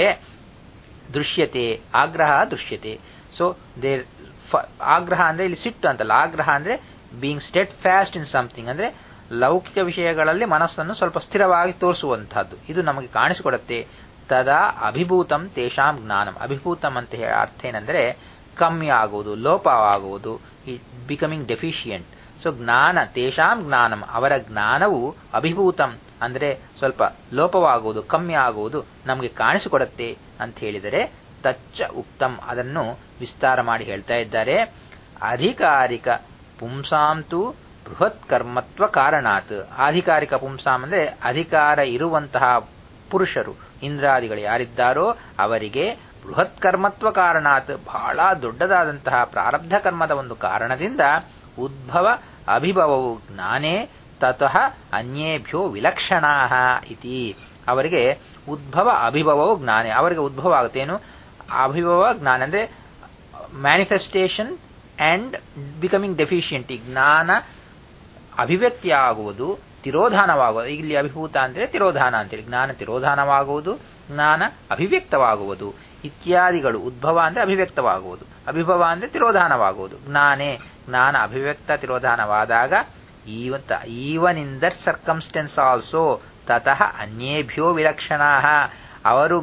ದೃಶ್ಯತೆ ಆಗ್ರಹ ದೃಶ್ಯತೆ ಸೊ ದೇರ್ ಆಗ್ರಹ ಅಂದ್ರೆ ಇಲ್ಲಿ ಸಿಟ್ಟು ಅಂತಲ್ಲ ಆಗ್ರಹ ಅಂದ್ರೆ being steadfast in something ಅಂದ್ರೆ ಲೌಕಿಕ ವಿಷಯಗಳಲ್ಲಿ ಮನಸ್ಸನ್ನು ಸ್ವಲ್ಪ ಸ್ಥಿರವಾಗಿ ತೋರಿಸುವಂತಹದ್ದು ಇದು ನಮಗೆ ಕಾಣಿಸಿಕೊಡುತ್ತೆ ತದಾ ಅಭಿಭೂತಂ ತೇಷಾಂ ಜ್ಞಾನಂ ಅಭಿಭೂತಂ ಅಂತ ಹೇಳ ಅರ್ಥ ಏನಂದ್ರೆ ಕಮ್ಮಿ ಆಗುವುದು ಲೋಪವಾಗುವುದು ಬಿಕಮಿಂಗ್ ಡೆಫಿಷಿಯಂಟ್ ಸೊ ಜ್ಞಾನ ತೇಷಾಂ ಜ್ಞಾನಂ ಅವರ ಜ್ಞಾನವು ಅಭಿಭೂತಂ ಅಂದ್ರೆ ಸ್ವಲ್ಪ ಲೋಪವಾಗುವುದು ಕಮ್ಮಿ ಆಗುವುದು ನಮಗೆ ಕಾಣಿಸಿಕೊಡುತ್ತೆ ಅಂತ ಹೇಳಿದರೆ ತಚ್ಚ ಉಕ್ತಂ ಅದನ್ನು ವಿಸ್ತಾರ ಮಾಡಿ ಹೇಳ್ತಾ ಇದ್ದಾರೆ ಅಧಿಕಾರಿಕ ಪುಂಸಾಂತು ಬೃಹತ್ ಕರ್ಮತ್ವ ಕಾರಣಾತ್ ಆಧಿಕಾರಿಕ ಪುಂಸಾಂ ಅಂದ್ರೆ ಅಧಿಕಾರ ಇರುವಂತಹ ಪುರುಷರು ಇಂದ್ರಾದಿಗಳು ಯಾರಿದ್ದಾರೋ ಅವರಿಗೆ ಬೃಹತ್ ಕರ್ಮತ್ವ ಕಾರಣಾತ್ ಬಹಳ ದೊಡ್ಡದಾದಂತಹ ಪ್ರಾರಬ್ಧ ಕರ್ಮದ ಒಂದು ಕಾರಣದಿಂದ ಉದ್ಭವ ಅಭಿಭವವು ಜ್ಞಾನೇ ತತಃ ಅನ್ಯೇಭ್ಯೋ ವಿಲಕ್ಷಣಾ ಇತಿ ಅವರಿಗೆ ಉದ್ಭವ ಅಭಿಭವವು ಜ್ಞಾನೇ ಅವರಿಗೆ ಉದ್ಭವ ಆಗುತ್ತೇನು ಅಭಿಭವ ಜ್ಞಾನ ಅಂದ್ರೆ ಮ್ಯಾನಿಫೆಸ್ಟೇಷನ್ ಅಂಡ್ ಬಿಕಮಿಂಗ್ ಡೆಫಿಷಿಯಂಟ್ ಜ್ಞಾನ ಅಭಿವ್ಯಕ್ತಿಯಾಗುವುದು ತಿರೋಧಾನವಾಗುವುದು ಇಲ್ಲಿ ಅಭಿಭೂತ ಅಂದ್ರೆ ತಿರೋಧಾನ ಅಂತೇಳಿ ಜ್ಞಾನ ತಿರೋಧಾನವಾಗುವುದು ಜ್ಞಾನ ಅಭಿವ್ಯಕ್ತವಾಗುವುದು ಇತ್ಯಾದಿಗಳು ಉದ್ಭವ ಅಂದ್ರೆ ಅಭಿವ್ಯಕ್ತವಾಗುವುದು ಅಭಿಭವ ಅಂದ್ರೆ ತಿರೋಧಾನವಾಗುವುದು ಜ್ಞಾನೇ ಜ್ಞಾನ ಅಭಿವ್ಯಕ್ತ ತಿರೋಧಾನವಾದಾಗ ಈವಂತ even in that circumstance also ತತಃ ಅನ್ಯೇಭ್ಯೋ ವಿಲಕ್ಷಣಾ ಅವರು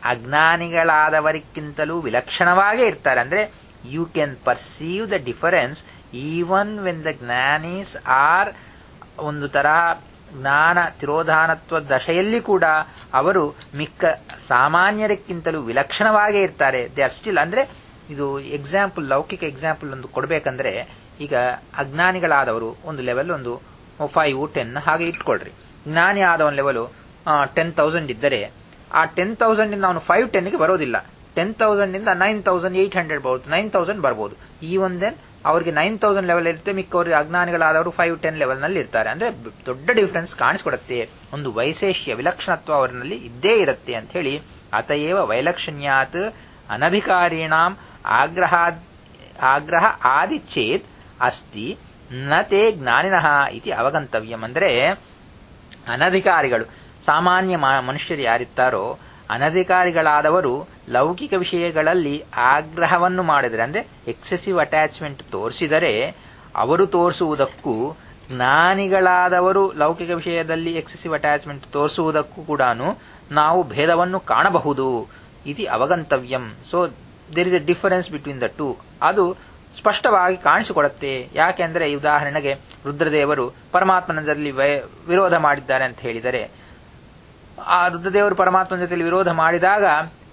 ಅಜ್ಞಾನಿಗಳಾದವರಿಗಿಂತಲೂ ವಿಲಕ್ಷಣವಾಗೇ ಇರ್ತಾರೆ ಅಂದ್ರೆ you can perceive the difference even when the ಜ್ಞಾನೀಸ್ ಆರ್ ಒಂದು ತರಹ ಜ್ಞಾನ ತಿರೋಧಾನತ್ವ ದಶೆಯಲ್ಲಿ ಕೂಡ ಅವರು ಮಿಕ್ಕ ಸಾಮಾನ್ಯರಕ್ಕಿಂತಲೂ ವಿಲಕ್ಷಣವಾಗೇ ಇರ್ತಾರೆ ದೇ ಆರ್ ಸ್ಟಿಲ್ ಅಂದ್ರೆ ಇದು ಎಕ್ಸಾಂಪಲ್ ಲೌಕಿಕ ಎಕ್ಸಾಂಪಲ್ ಒಂದು ಕೊಡಬೇಕಂದ್ರೆ ಈಗ ಅಜ್ಞಾನಿಗಳಾದವರು ಒಂದು ಲೆವೆಲ್ ಒಂದು ಫೈವ್ ಟೆನ್ ಹಾಗೆ ಇಟ್ಕೊಳ್ರಿ ಜ್ಞಾನಿ ಆದ ಒಂದು ಲೆವೆಲ್ ಟೆನ್ ತೌಸಂಡ್ ಇದ್ದರೆ ಆ ಟೆನ್ ತೌಸಂಡ್ ಇಂದ ಅವನು ಫೈವ್ ಟೆನ್ಗೆ ಬರೋದಿಲ್ಲ ಟೆನ್ ತೌಸಂಡ್ ಇಂದ ನೈನ್ ತೌಸಂಡ್ ಏಟ್ ಹಂಡ್ರೆಡ್ ಬರುತ್ತೆ ನೈನ್ ತೌಸಂಡ್ ಬರ್ಬೋದು ಈ ಒಂದೇನ್ ಅವರಿಗೆ ನೈನ್ ತೌಸಂಡ್ ಲೆವೆಲ್ ಇರುತ್ತೆ ಮಿಕ್ಕವರಿಗೆ ಅಜ್ಞಾನಿಗಳಾದವರು ಫೈವ್ ಟೆನ್ ಲೆವೆಲ್ ನಲ್ಲಿ ಇರ್ತಾರೆ ಅಂದ್ರೆ ದೊಡ್ಡ ಡಿಫರೆನ್ಸ್ ಕಾಣಿಸ್ಕೊಡುತ್ತೆ ಒಂದು ವೈಶೇಷ್ಯ ವಿಲಕ್ಷಣತ್ವ ಅವರಲ್ಲಿ ಇದ್ದೇ ಇರುತ್ತೆ ಅಂತ ಹೇಳಿ ಅತಯೇವ ವೈಲಕ್ಷಣ್ಯಾತ್ ಅನಧಿಕಾರಿಣಾಂ ಆಗ್ರಹ ಆಗ್ರಹ ಆದಿ ಚೇತ್ ಅಸ್ತಿ ನ ತೇ ಜ್ಞಾನಿನಃ ಇತಿ ಅವಗಂತವ್ಯಂ ಅಂದ್ರೆ ಅನಧಿಕಾರಿಗಳು ಸಾಮಾನ್ಯ ಮನುಷ್ಯರು ಯಾರಿದ್ದಾರೋ ಅನಧಿಕಾರಿಗಳಾದವರು ಲೌಕಿಕ ವಿಷಯಗಳಲ್ಲಿ ಆಗ್ರಹವನ್ನು ಮಾಡಿದರೆ ಅಂದ್ರೆ ಎಕ್ಸೆಸಿವ್ ಅಟ್ಯಾಚ್ಮೆಂಟ್ ತೋರಿಸಿದರೆ ಅವರು ತೋರಿಸುವುದಕ್ಕೂ ಜ್ಞಾನಿಗಳಾದವರು ಲೌಕಿಕ ವಿಷಯದಲ್ಲಿ ಎಕ್ಸೆಸಿವ್ ಅಟ್ಯಾಚ್ಮೆಂಟ್ ತೋರಿಸುವುದಕ್ಕೂ ಕೂಡ ನಾವು ಭೇದವನ್ನು ಕಾಣಬಹುದು ಇದು ಅವಗಂತವ್ಯಂ so there is a difference between the two ಅದು ಸ್ಪಷ್ಟವಾಗಿ ಕಾಣಿಸಿಕೊಡುತ್ತೆ ಯಾಕೆಂದ್ರೆ ಉದಾಹರಣೆಗೆ ರುದ್ರದೇವರು ಪರಮಾತ್ಮನಲ್ಲಿ ವಿರೋಧ ಮಾಡಿದ್ದಾರೆ ಅಂತ ಹೇಳಿದರೆ ಆ ರುದ್ರದೇವರು ಪರಮಾತ್ಮನ ಜೊತೆಯಲ್ಲಿ ವಿರೋಧ ಮಾಡಿದಾಗ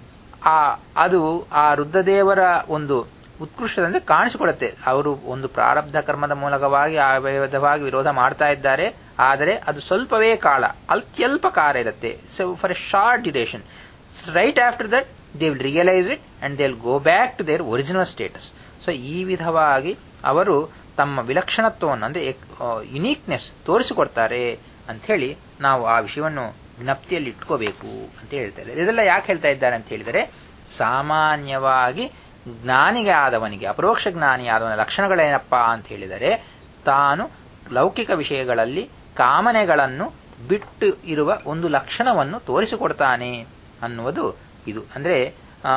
ಆ ಅದು ಆ ರುದ್ರದೇವರ ಒಂದು ಉತ್ಕೃಷ್ಟದಂತೆ ಕಾಣಿಸಿಕೊಡುತ್ತೆ ಅವರು ಒಂದು ಪ್ರಾರಬ್ಧ ಕರ್ಮದ ಮೂಲಕವಾಗಿ ವಿಧವಾಗಿ ವಿರೋಧ ಮಾಡ್ತಾ ಇದ್ದಾರೆ ಆದರೆ ಅದು ಸ್ವಲ್ಪವೇ ಕಾಲ ಅತ್ಯಲ್ಪ ಕಾಲ ಇರುತ್ತೆ so for a short duration right after that they will realise it and they will go back to their original status so ಈ ವಿಧವಾಗಿ ಅವರು ತಮ್ಮ ವಿಲಕ್ಷಣತ್ವವನ್ನು ಅಂದ್ರೆ ಯುನೀಕ್ನೆಸ್ ತೋರಿಸಿಕೊಡ್ತಾರೆ ಅಂತ ಹೇಳಿ ನಾವು ಆ ವಿಷಯವನ್ನು ಜ್ಞಪ್ತಿಯಲ್ಲಿ ಇಟ್ಕೋಬೇಕು ಅಂತ ಹೇಳ್ತಾ ಇದ್ದಾರೆ ಇದೆಲ್ಲ ಯಾಕೆ ಹೇಳ್ತಾ ಇದ್ದಾರೆ ಅಂತ ಹೇಳಿದರೆ ಸಾಮಾನ್ಯವಾಗಿ ಜ್ಞಾನಿಗೆ ಆದವನಿಗೆ ಅಪರೋಕ್ಷ ಜ್ಞಾನಿ ಆದವನ ಲಕ್ಷಣಗಳೇನಪ್ಪ ಅಂತ ಹೇಳಿದರೆ ತಾನು ಲೌಕಿಕ ವಿಷಯಗಳಲ್ಲಿ ಕಾಮನೆಗಳನ್ನು ಬಿಟ್ಟು ಇರುವ ಒಂದು ಲಕ್ಷಣವನ್ನು ತೋರಿಸಿಕೊಡ್ತಾನೆ ಅನ್ನುವುದು ಇದು ಅಂದ್ರೆ ಆ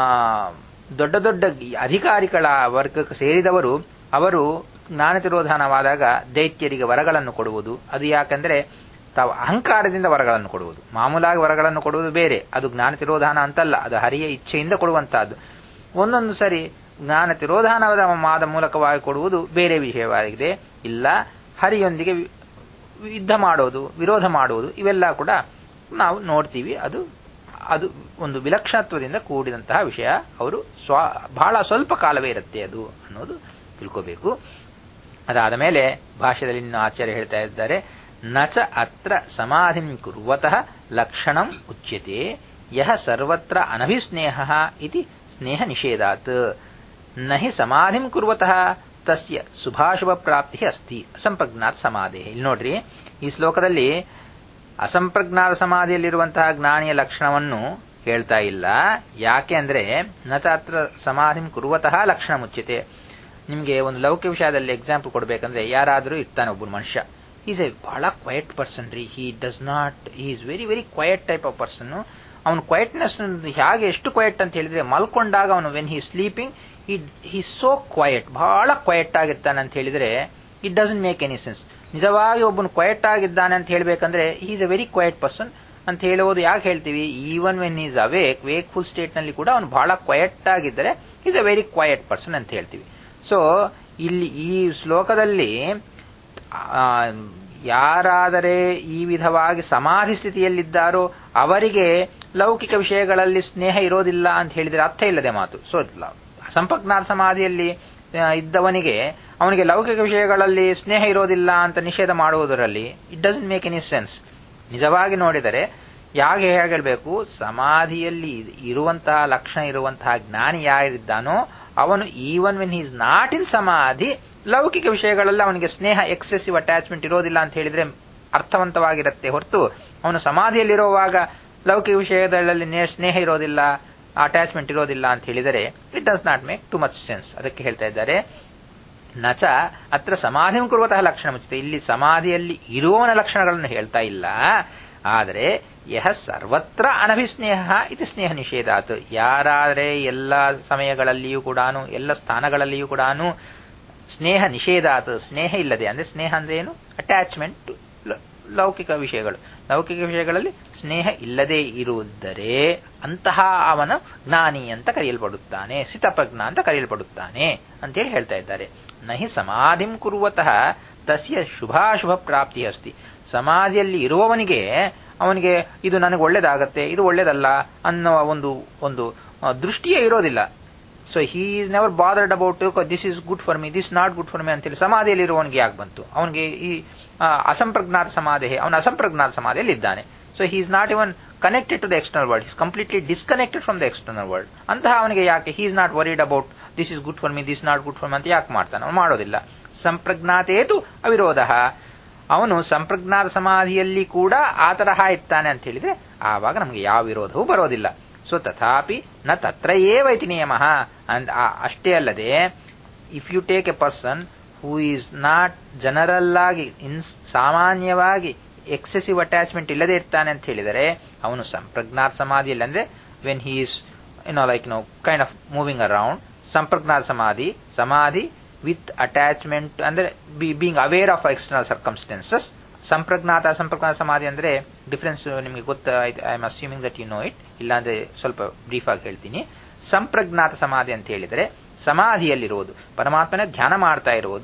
ದೊಡ್ಡ ದೊಡ್ಡ ಅಧಿಕಾರಿಗಳ ವರ್ಗಕ್ಕೆ ಸೇರಿದವರು ಅವರು ಜ್ಞಾನ ತಿರೋಧಾನವಾದಾಗ ದೈತ್ಯರಿಗೆ ವರಗಳನ್ನು ಕೊಡುವುದು ಅದು ಯಾಕಂದ್ರೆ ತಾವು ಅಹಂಕಾರದಿಂದ ವರಗಳನ್ನು ಕೊಡುವುದು ಮಾಮೂಲಾಗಿ ವರಗಳನ್ನು ಕೊಡುವುದು ಬೇರೆ ಅದು ಜ್ಞಾನ ತಿರೋಧಾನ ಅಂತಲ್ಲ ಅದು ಹರಿಯ ಇಚ್ಛೆಯಿಂದ ಕೊಡುವಂತಹದ್ದು ಒಂದೊಂದು ಸರಿ ಜ್ಞಾನ ತಿರೋಧಾನದ ಮಾದ ಮೂಲಕವಾಗಿ ಕೊಡುವುದು ಬೇರೆ ವಿಷಯವಾಗಿದೆ ಇಲ್ಲ ಹರಿಯೊಂದಿಗೆ ಯುದ್ಧ ಮಾಡೋದು ವಿರೋಧ ಮಾಡುವುದು ಇವೆಲ್ಲ ಕೂಡ ನಾವು ನೋಡ್ತೀವಿ ಅದು ಅದು ಒಂದು ವಿಲಕ್ಷಣತ್ವದಿಂದ ಕೂಡಿದಂತಹ ವಿಷಯ ಅವರು ಸ್ವ ಬಹಳ ಸ್ವಲ್ಪ ಕಾಲವೇ ಇರುತ್ತೆ ಅದು ಅನ್ನೋದು ತಿಳ್ಕೋಬೇಕು ಅದಾದ ಮೇಲೆ ಭಾಷೆಯಲ್ಲಿ ಇನ್ನು ಆಚಾರ್ಯ ಹೇಳ್ತಾ ಇದ್ದಾರೆ ನಚ ಅತ್ರ ಸಮಾಧಿಂ ಕುರ್ವತಃ ಲಕ್ಷಣಂ ಉಚ್ಯತೆ ಯಹ ಸರ್ವತ್ರ ಅನಭಿಸ್ನೇಹ ಇತಿ ಸ್ನೇಹ ನಿಷೇಧಾತ್ ನಹಿ ಸಮಾಧಿಂ ಕುರ್ವತಃ ತಸ್ಯ ಶುಭಾಶುಭ ಪ್ರಾಪ್ತಿ ಅಸ್ತಿ ಅಸಂಪ್ರಜ್ಞಾತ್ ಸಮಾಧಿ ಇಲ್ಲಿ ನೋಡ್ರಿ ಈ ಶ್ಲೋಕದಲ್ಲಿ ಅಸಂಪ್ರಜ್ಞಾತ ಸಮಾಧಿಯಲ್ಲಿರುವಂತಹ ಜ್ಞಾನಿಯ ಲಕ್ಷಣವನ್ನು ಹೇಳ್ತಾ ಇಲ್ಲ ಯಾಕೆ ಅಂದ್ರೆ ನಚಾತ್ರ ಸಮಾಧಿಂ ಕುರುವತಃ ಲಕ್ಷಣ ಮುಚ್ಚಿತೆ ನಿಮಗೆ ಒಂದು ಲೌಕಿಕ ವಿಷಯದಲ್ಲಿ ಎಕ್ಸಾಂಪಲ್ ಕೊಡಬೇಕಂದ್ರೆ ಯಾರಾದರೂ ಇರ್ತಾನೆ ಒಬ್ಬರು ಮನುಷ್ಯ ಈಸ್ ಎ ಬಹಳ ಕ್ವಯಟ್ ಪರ್ಸನ್ ರೀ he does not he is very very quiet type of person ಅವನು ಕ್ವಯಟ್ನೆಸ್ ಹೇಗೆ ಎಷ್ಟು ಕ್ವಯಟ್ ಅಂತ ಹೇಳಿದ್ರೆ ಮಲ್ಕೊಂಡಾಗ ಅವನು when he sleeping he he so quiet ಬಹಳ ಕ್ವಯಟ್ ಆಗಿರ್ತಾನೆ ಅಂತ ಹೇಳಿದ್ರೆ it doesn't make any sense ನಿಜವಾಗಿ ಒಬ್ಬನು ಕ್ವಯಟ್ ಆಗಿದ್ದಾನೆ ಅಂತ ಹೇಳ್ಬೇಕಂದ್ರೆ is a very quiet person ಅಂತ ಹೇಳುವುದು ಯಾಕೆ ಹೇಳ್ತೀವಿ even when is awake wakeful state ನಲ್ಲಿ ಕೂಡ ಅವನು ಬಹಳ ಕ್ವಯಟ್ ಆಗಿದ್ದರೆ is a very quiet person ಅಂತ ಹೇಳ್ತೀವಿ ಸೊ ಇಲ್ಲಿ ಈ ಶ್ಲೋಕದಲ್ಲಿ ಯಾರಾದರೆ ಈ ವಿಧವಾಗಿ ಸಮಾಧಿ ಸ್ಥಿತಿಯಲ್ಲಿದ್ದಾರೋ ಅವರಿಗೆ ಲೌಕಿಕ ವಿಷಯಗಳಲ್ಲಿ ಸ್ನೇಹ ಇರೋದಿಲ್ಲ ಅಂತ ಹೇಳಿದ್ರೆ ಅರ್ಥ ಇಲ್ಲದೆ ಮಾತು ಸೊ ಸಂಪಜ್ಞಾತ ಸಮಾಧಿಯಲ್ಲಿ ಇದ್ದವನಿಗೆ ಅವನಿಗೆ ಲೌಕಿಕ ವಿಷಯಗಳಲ್ಲಿ ಸ್ನೇಹ ಇರೋದಿಲ್ಲ ಅಂತ ನಿಷೇಧ ಮಾಡುವುದರಲ್ಲಿ it doesn't make any sense ನಿಜವಾಗಿ ನೋಡಿದರೆ ಯಾಕೆ ಹೇಳಬೇಕು ಸಮಾಧಿಯಲ್ಲಿ ಇರುವಂತಹ ಲಕ್ಷಣ ಇರುವಂತಹ ಜ್ಞಾನಿ ಯಾರಿದ್ದಾನೋ ಅವನು even when is not in samadhi ಲೌಕಿಕ ವಿಷಯಗಳಲ್ಲಿ ಅವನಿಗೆ ಸ್ನೇಹ ಎಕ್ಸೆಸಿವ್ ಅಟ್ಯಾಚ್ಮೆಂಟ್ ಇರೋದಿಲ್ಲ ಅಂತ ಹೇಳಿದ್ರೆ ಅರ್ಥವಂತವಾಗಿರುತ್ತೆ ಹೊರತು ಅವನು ಸಮಾಧಿಯಲ್ಲಿರುವಾಗ ಲೌಕಿಕ ವಿಷಯಗಳಲ್ಲಿ ಸ್ನೇಹ ಇರೋದಿಲ್ಲ ಅಟ್ಯಾಚ್ಮೆಂಟ್ ಇರೋದಿಲ್ಲ ಅಂತ ಹೇಳಿದರೆ it does not make too much sense ಅದಕ್ಕೆ ಹೇಳ್ತಾ ಇದ್ದಾರೆ ನಚ ಅತ್ರ ಸಮಾಧಿಂ ಕುರುವತಃ ಲಕ್ಷಣ ಮುಚ್ಚಿದೆ ಇಲ್ಲಿ ಸಮಾಧಿಯಲ್ಲಿ ಇರುವವನ ಲಕ್ಷಣಗಳನ್ನು ಹೇಳ್ತಾ ಇಲ್ಲ ಆದರೆ ಯಹ ಸರ್ವತ್ರ ಅನಭಿಸ್ನೇಹ ಇದು ಸ್ನೇಹ ನಿಷೇಧಾತ್ ಯಾರಾದರೆ ಎಲ್ಲ ಸಮಯಗಳಲ್ಲಿಯೂ ಕೂಡ ಎಲ್ಲ ಸ್ಥಾನಗಳಲ್ಲಿಯೂ ಕೂಡ ಸ್ನೇಹ ನಿಷೇಧಾತ್ ಸ್ನೇಹ ಇಲ್ಲದೆ ಅಂದ್ರೆ ಸ್ನೇಹ ಅಂದ್ರೆ ಏನು ಅಟ್ಯಾಚ್ಮೆಂಟ್ ಲೌಕಿಕ ವಿಷಯಗಳು ಲೌಕಿಕ ವಿಷಯಗಳಲ್ಲಿ ಸ್ನೇಹ ಇಲ್ಲದೆ ಇರುವುದರೆ ಅಂತಹ ಅವನ ಜ್ಞಾನಿ ಅಂತ ಕರೆಯಲ್ಪಡುತ್ತಾನೆ ಸಿತಪ್ರಜ್ಞ ಅಂತ ಕರೆಯಲ್ಪಡುತ್ತಾನೆ ಅಂತೇಳಿ ಹೇಳ್ತಾ ಇದ್ದಾರೆ ನಹಿ ಸಮಾಧಿಂ ಕುರುವತಃ ತಸ್ಯ ಶುಭಾಶುಭ ಪ್ರಾಪ್ತಿ ಅಸ್ತಿ ಸಮಾಧಿಯಲ್ಲಿ ಇರುವವನಿಗೆ ಅವನಿಗೆ ಇದು ನನಗೆ ಒಳ್ಳೇದಾಗತ್ತೆ ಇದು ಒಳ್ಳೇದಲ್ಲ ಅನ್ನೋ ಒಂದು ಒಂದು ದೃಷ್ಟಿಯೇ ಇರೋದಿಲ್ಲ so he is never bothered about this is good for me this not good for me ಅಂತೇಳಿ ಸಮಾಧಿಯಲ್ಲಿ ಇರುವವನಿಗೆ ಯಾಕೆ ಬಂತು ಅವನಿಗೆ ಈ ಅಸಂಪ್ರಜ್ಞಾತ ಸಮಾಧಿ ಅವನು ಅಸಂಪ್ರಜ್ಞಾತ ಸಮಾಧಿಯಲ್ಲಿ ಇದ್ದಾನೆ so he is not even connected to the external world is completely disconnected from the external world ಅಂತಹ ಅವನಿಗೆ ಯಾಕೆ he is not worried about this is good for me this not good for me ಅಂತ ಯಾಕೆ ಮಾಡ್ತಾನೆ ಅವನು ಮಾಡೋದಿಲ್ಲ ಸಂಪ್ರಜ್ಞಾತೇತು ಅವಿರೋಧ ಅವನು ಸಂಪ್ರಜ್ಞಾತ ಸಮಾಧಿಯಲ್ಲಿ ಕೂಡ ಆ ತರಹ ಇರ್ತಾನೆ ಅಂತ ಹೇಳಿದ್ರೆ ಆವಾಗ ನಮಗೆ ಯಾವ ವಿರೋಧವೂ ಬರೋದಿಲ್ಲ ಸೊ ತಥಾಪಿ ನ ತತ್ರ ಏವೈತಿ ನಿಯಮ ಅಷ್ಟೇ ಅಲ್ಲದೆ if you take a person who is not general ಆಗಿ ಇನ್ ಸಾಮಾನ್ಯವಾಗಿ ಎಕ್ಸೆಸಿವ್ ಅಟ್ಯಾಚ್ಮೆಂಟ್ ಇಲ್ಲದೆ ಇರ್ತಾನೆ ಅಂತ ಹೇಳಿದರೆ ಅವನು ಸಂಪ್ರಜ್ಞಾತ ಸಮಾಧಿಯಲ್ಲಿ ಅಂದ್ರೆ when he is no like no kind of moving around ಸಂಪ್ರಜ್ಞಾತ ಸಮಾಧಿ ಸಮಾಧಿ ವಿತ್ ಅಟ್ಯಾಚ್ಮೆಂಟ್ ಅಂದ್ರೆ being aware of external circumstances ಸಂಪ್ರಜ್ಞಾತ ಅಸಂಪ್ರಜ್ಞಾತ ಸಮಾಧಿ ಅಂದ್ರೆ ಡಿಫರೆನ್ಸ್ ನಿಮಗೆ ಗೊತ್ತ I am assuming that you know it ಇಲ್ಲಾಂದ್ರೆ ಸ್ವಲ್ಪ ಬ್ರೀಫ್ ಆಗಿ ಹೇಳ್ತೀನಿ ಸಂಪ್ರಜ್ಞಾತ ಸಮಾಧಿ ಅಂತ ಹೇಳಿದರೆ ಸಮಾಧಿಯಲ್ಲಿರುವುದು ಪರಮಾತ್ಮನ ಧ್ಯಾನ ಮಾಡ್ತಾ ಇರುವುದು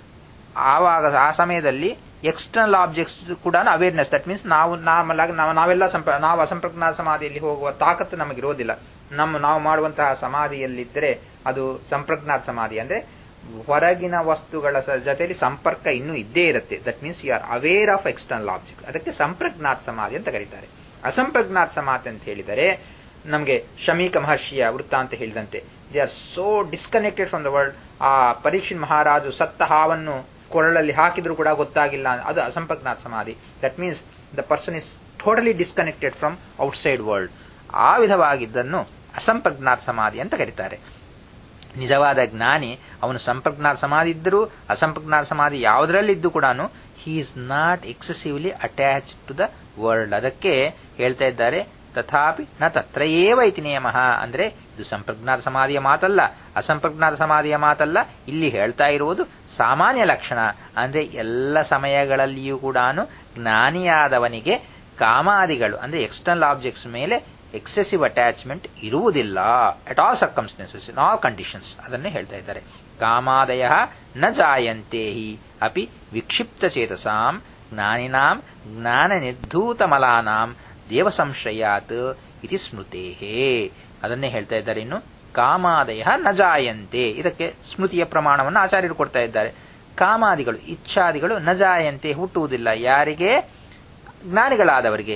ಆವಾಗ ಆ ಸಮಯದಲ್ಲಿ ಎಕ್ಸ್ಟರ್ನಲ್ ಆಬ್ಜೆಕ್ಟ್ಸ್ ಕೂಡ ಅವೇರ್ನೆಸ್ ದಟ್ ಮೀನ್ಸ್ ನಾವು ನಾರ್ಮಲ್ ಆಗಿ ನಾವೆಲ್ಲ ನಾವು ಅಸಂಪ್ರಜ್ಞಾತ ಸಮಾಧಿಯಲ್ಲಿ ಹೋಗುವ ತಾಕತ್ತು ನಮಗಿರೋದಿಲ್ಲ ನಮ್ಮ ನಾವು ಮಾಡುವಂತಹ ಸಮಾಧಿಯಲ್ಲಿದ್ದರೆ ಅದು ಸಂಪ್ರಜ್ಞಾತ ಸಮಾಧಿ ಅಂದ್ರೆ ಹೊರಗಿನ ವಸ್ತುಗಳ ಜೊತೆಯಲ್ಲಿ ಸಂಪರ್ಕ ಇನ್ನೂ ಇದ್ದೇ ಇರುತ್ತೆ that means you are aware of external object ಅದಕ್ಕೆ ಸಂಪ್ರಜ್ಞಾತ ಸಮಾಧಿ ಅಂತ ಕರೀತಾರೆ ಅಸಂಪ್ರಜ್ಞಾತ ಸಮಾಧಿ ಅಂತ ಹೇಳಿದರೆ ನಮಗೆ ಶಮೀಕ ಮಹರ್ಷಿಯ ವೃತ್ತ ಅಂತ ಹೇಳಿದಂತೆ they are so disconnected from the world ಆ ಪರೀಕ್ಷಿನ್ ಮಹಾರಾಜು ಸತ್ತ ಹಾವನ್ನು ಕೊರಳಲ್ಲಿ ಹಾಕಿದ್ರು ಕೂಡ ಗೊತ್ತಾಗಿಲ್ಲ ಅದು ಅಸಂಪ್ರಜ್ಞಾತ ಸಮಾಧಿ that means the person is totally disconnected from outside world ಆ ವಿಧವಾಗಿದ್ದನ್ನು ಅಸಂಪ್ರಜ್ಞಾತ ಸಮಾಧಿ ಅಂತ ಕರೀತಾರೆ ನಿಜವಾದ ಜ್ಞಾನಿ ಅವನು ಸಂಪ್ರಜ್ಞಾತ ಸಮಾಧಿ ಇದ್ದರೂ ಅಸಂಪ್ರಜ್ಞಾತ ಸಮಾಧಿ ಯಾವುದರಲ್ಲಿದ್ದು ಕೂಡ he is not excessively attach to the world ಅದಕ್ಕೆ ಹೇಳ್ತಾ ಇದ್ದಾರೆ ತಥಾಪಿ ನ ತತ್ರ ಏವ ಇತಿ ನಿಯಮ ಅಂದ್ರೆ ಇದು ಸಂಪ್ರಜ್ಞಾತ ಸಮಾಧಿಯ ಮಾತಲ್ಲ ಅಸಂಪ್ರಜ್ಞಾತ ಸಮಾಧಿಯ ಮಾತಲ್ಲ ಇಲ್ಲಿ ಹೇಳ್ತಾ ಇರುವುದು ಸಾಮಾನ್ಯ ಲಕ್ಷಣ ಅಂದ್ರೆ ಎಲ್ಲ ಸಮಯಗಳಲ್ಲಿಯೂ ಕೂಡ ಜ್ಞಾನಿಯಾದವನಿಗೆ ಕಾಮಾದಿಗಳು ಅಂದ್ರೆ ಎಕ್ಸ್ಟರ್ನಲ್ ಆಬ್ಜೆಕ್ಟ್ಸ್ ಮೇಲೆ ಎಕ್ಸೆಸಿವ್ ಅಟ್ಯಾಚ್ಮೆಂಟ್ ಇರುವುದಿಲ್ಲ at all circumstances in all conditions ಅದನ್ನೇ ಹೇಳ್ತಾ ಇದ್ದಾರೆ ಕಾಮಾದಯ ನ ಜಾಯಂತೆ ಹಿ ಅಪಿ ವಿಕ್ಷಿಪ್ತ ಚೇತಸಾಂ ಜ್ಞಾನಿನಾಂ ಜ್ಞಾನ ನಿರ್ಧೂತ ಮಲಾನಾಂ ದೇವ ಸಂಶ್ರಯಾತ್ ಇತಿ ಸ್ಮೃತೇ ಅದನ್ನೇ ಹೇಳ್ತಾ ಇದ್ದಾರೆ ಇನ್ನು ಕಾಮಾದಯ ನ ಜಾಯಂತೆ ಇದಕ್ಕೆ ಸ್ಮೃತಿಯ ಪ್ರಮಾಣವನ್ನು ಆಚಾರ್ಯರು ಕೊಡ್ತಾ ಇದ್ದಾರೆ ಕಾಮಾದಿಗಳು ಇಚ್ಛಾದಿಗಳು ನ ಜಾಯಂತೆ ಹುಟ್ಟುವುದಿಲ್ಲ ಯಾರಿಗೆ ಜ್ಞಾನಿಗಳಾದವರಿಗೆ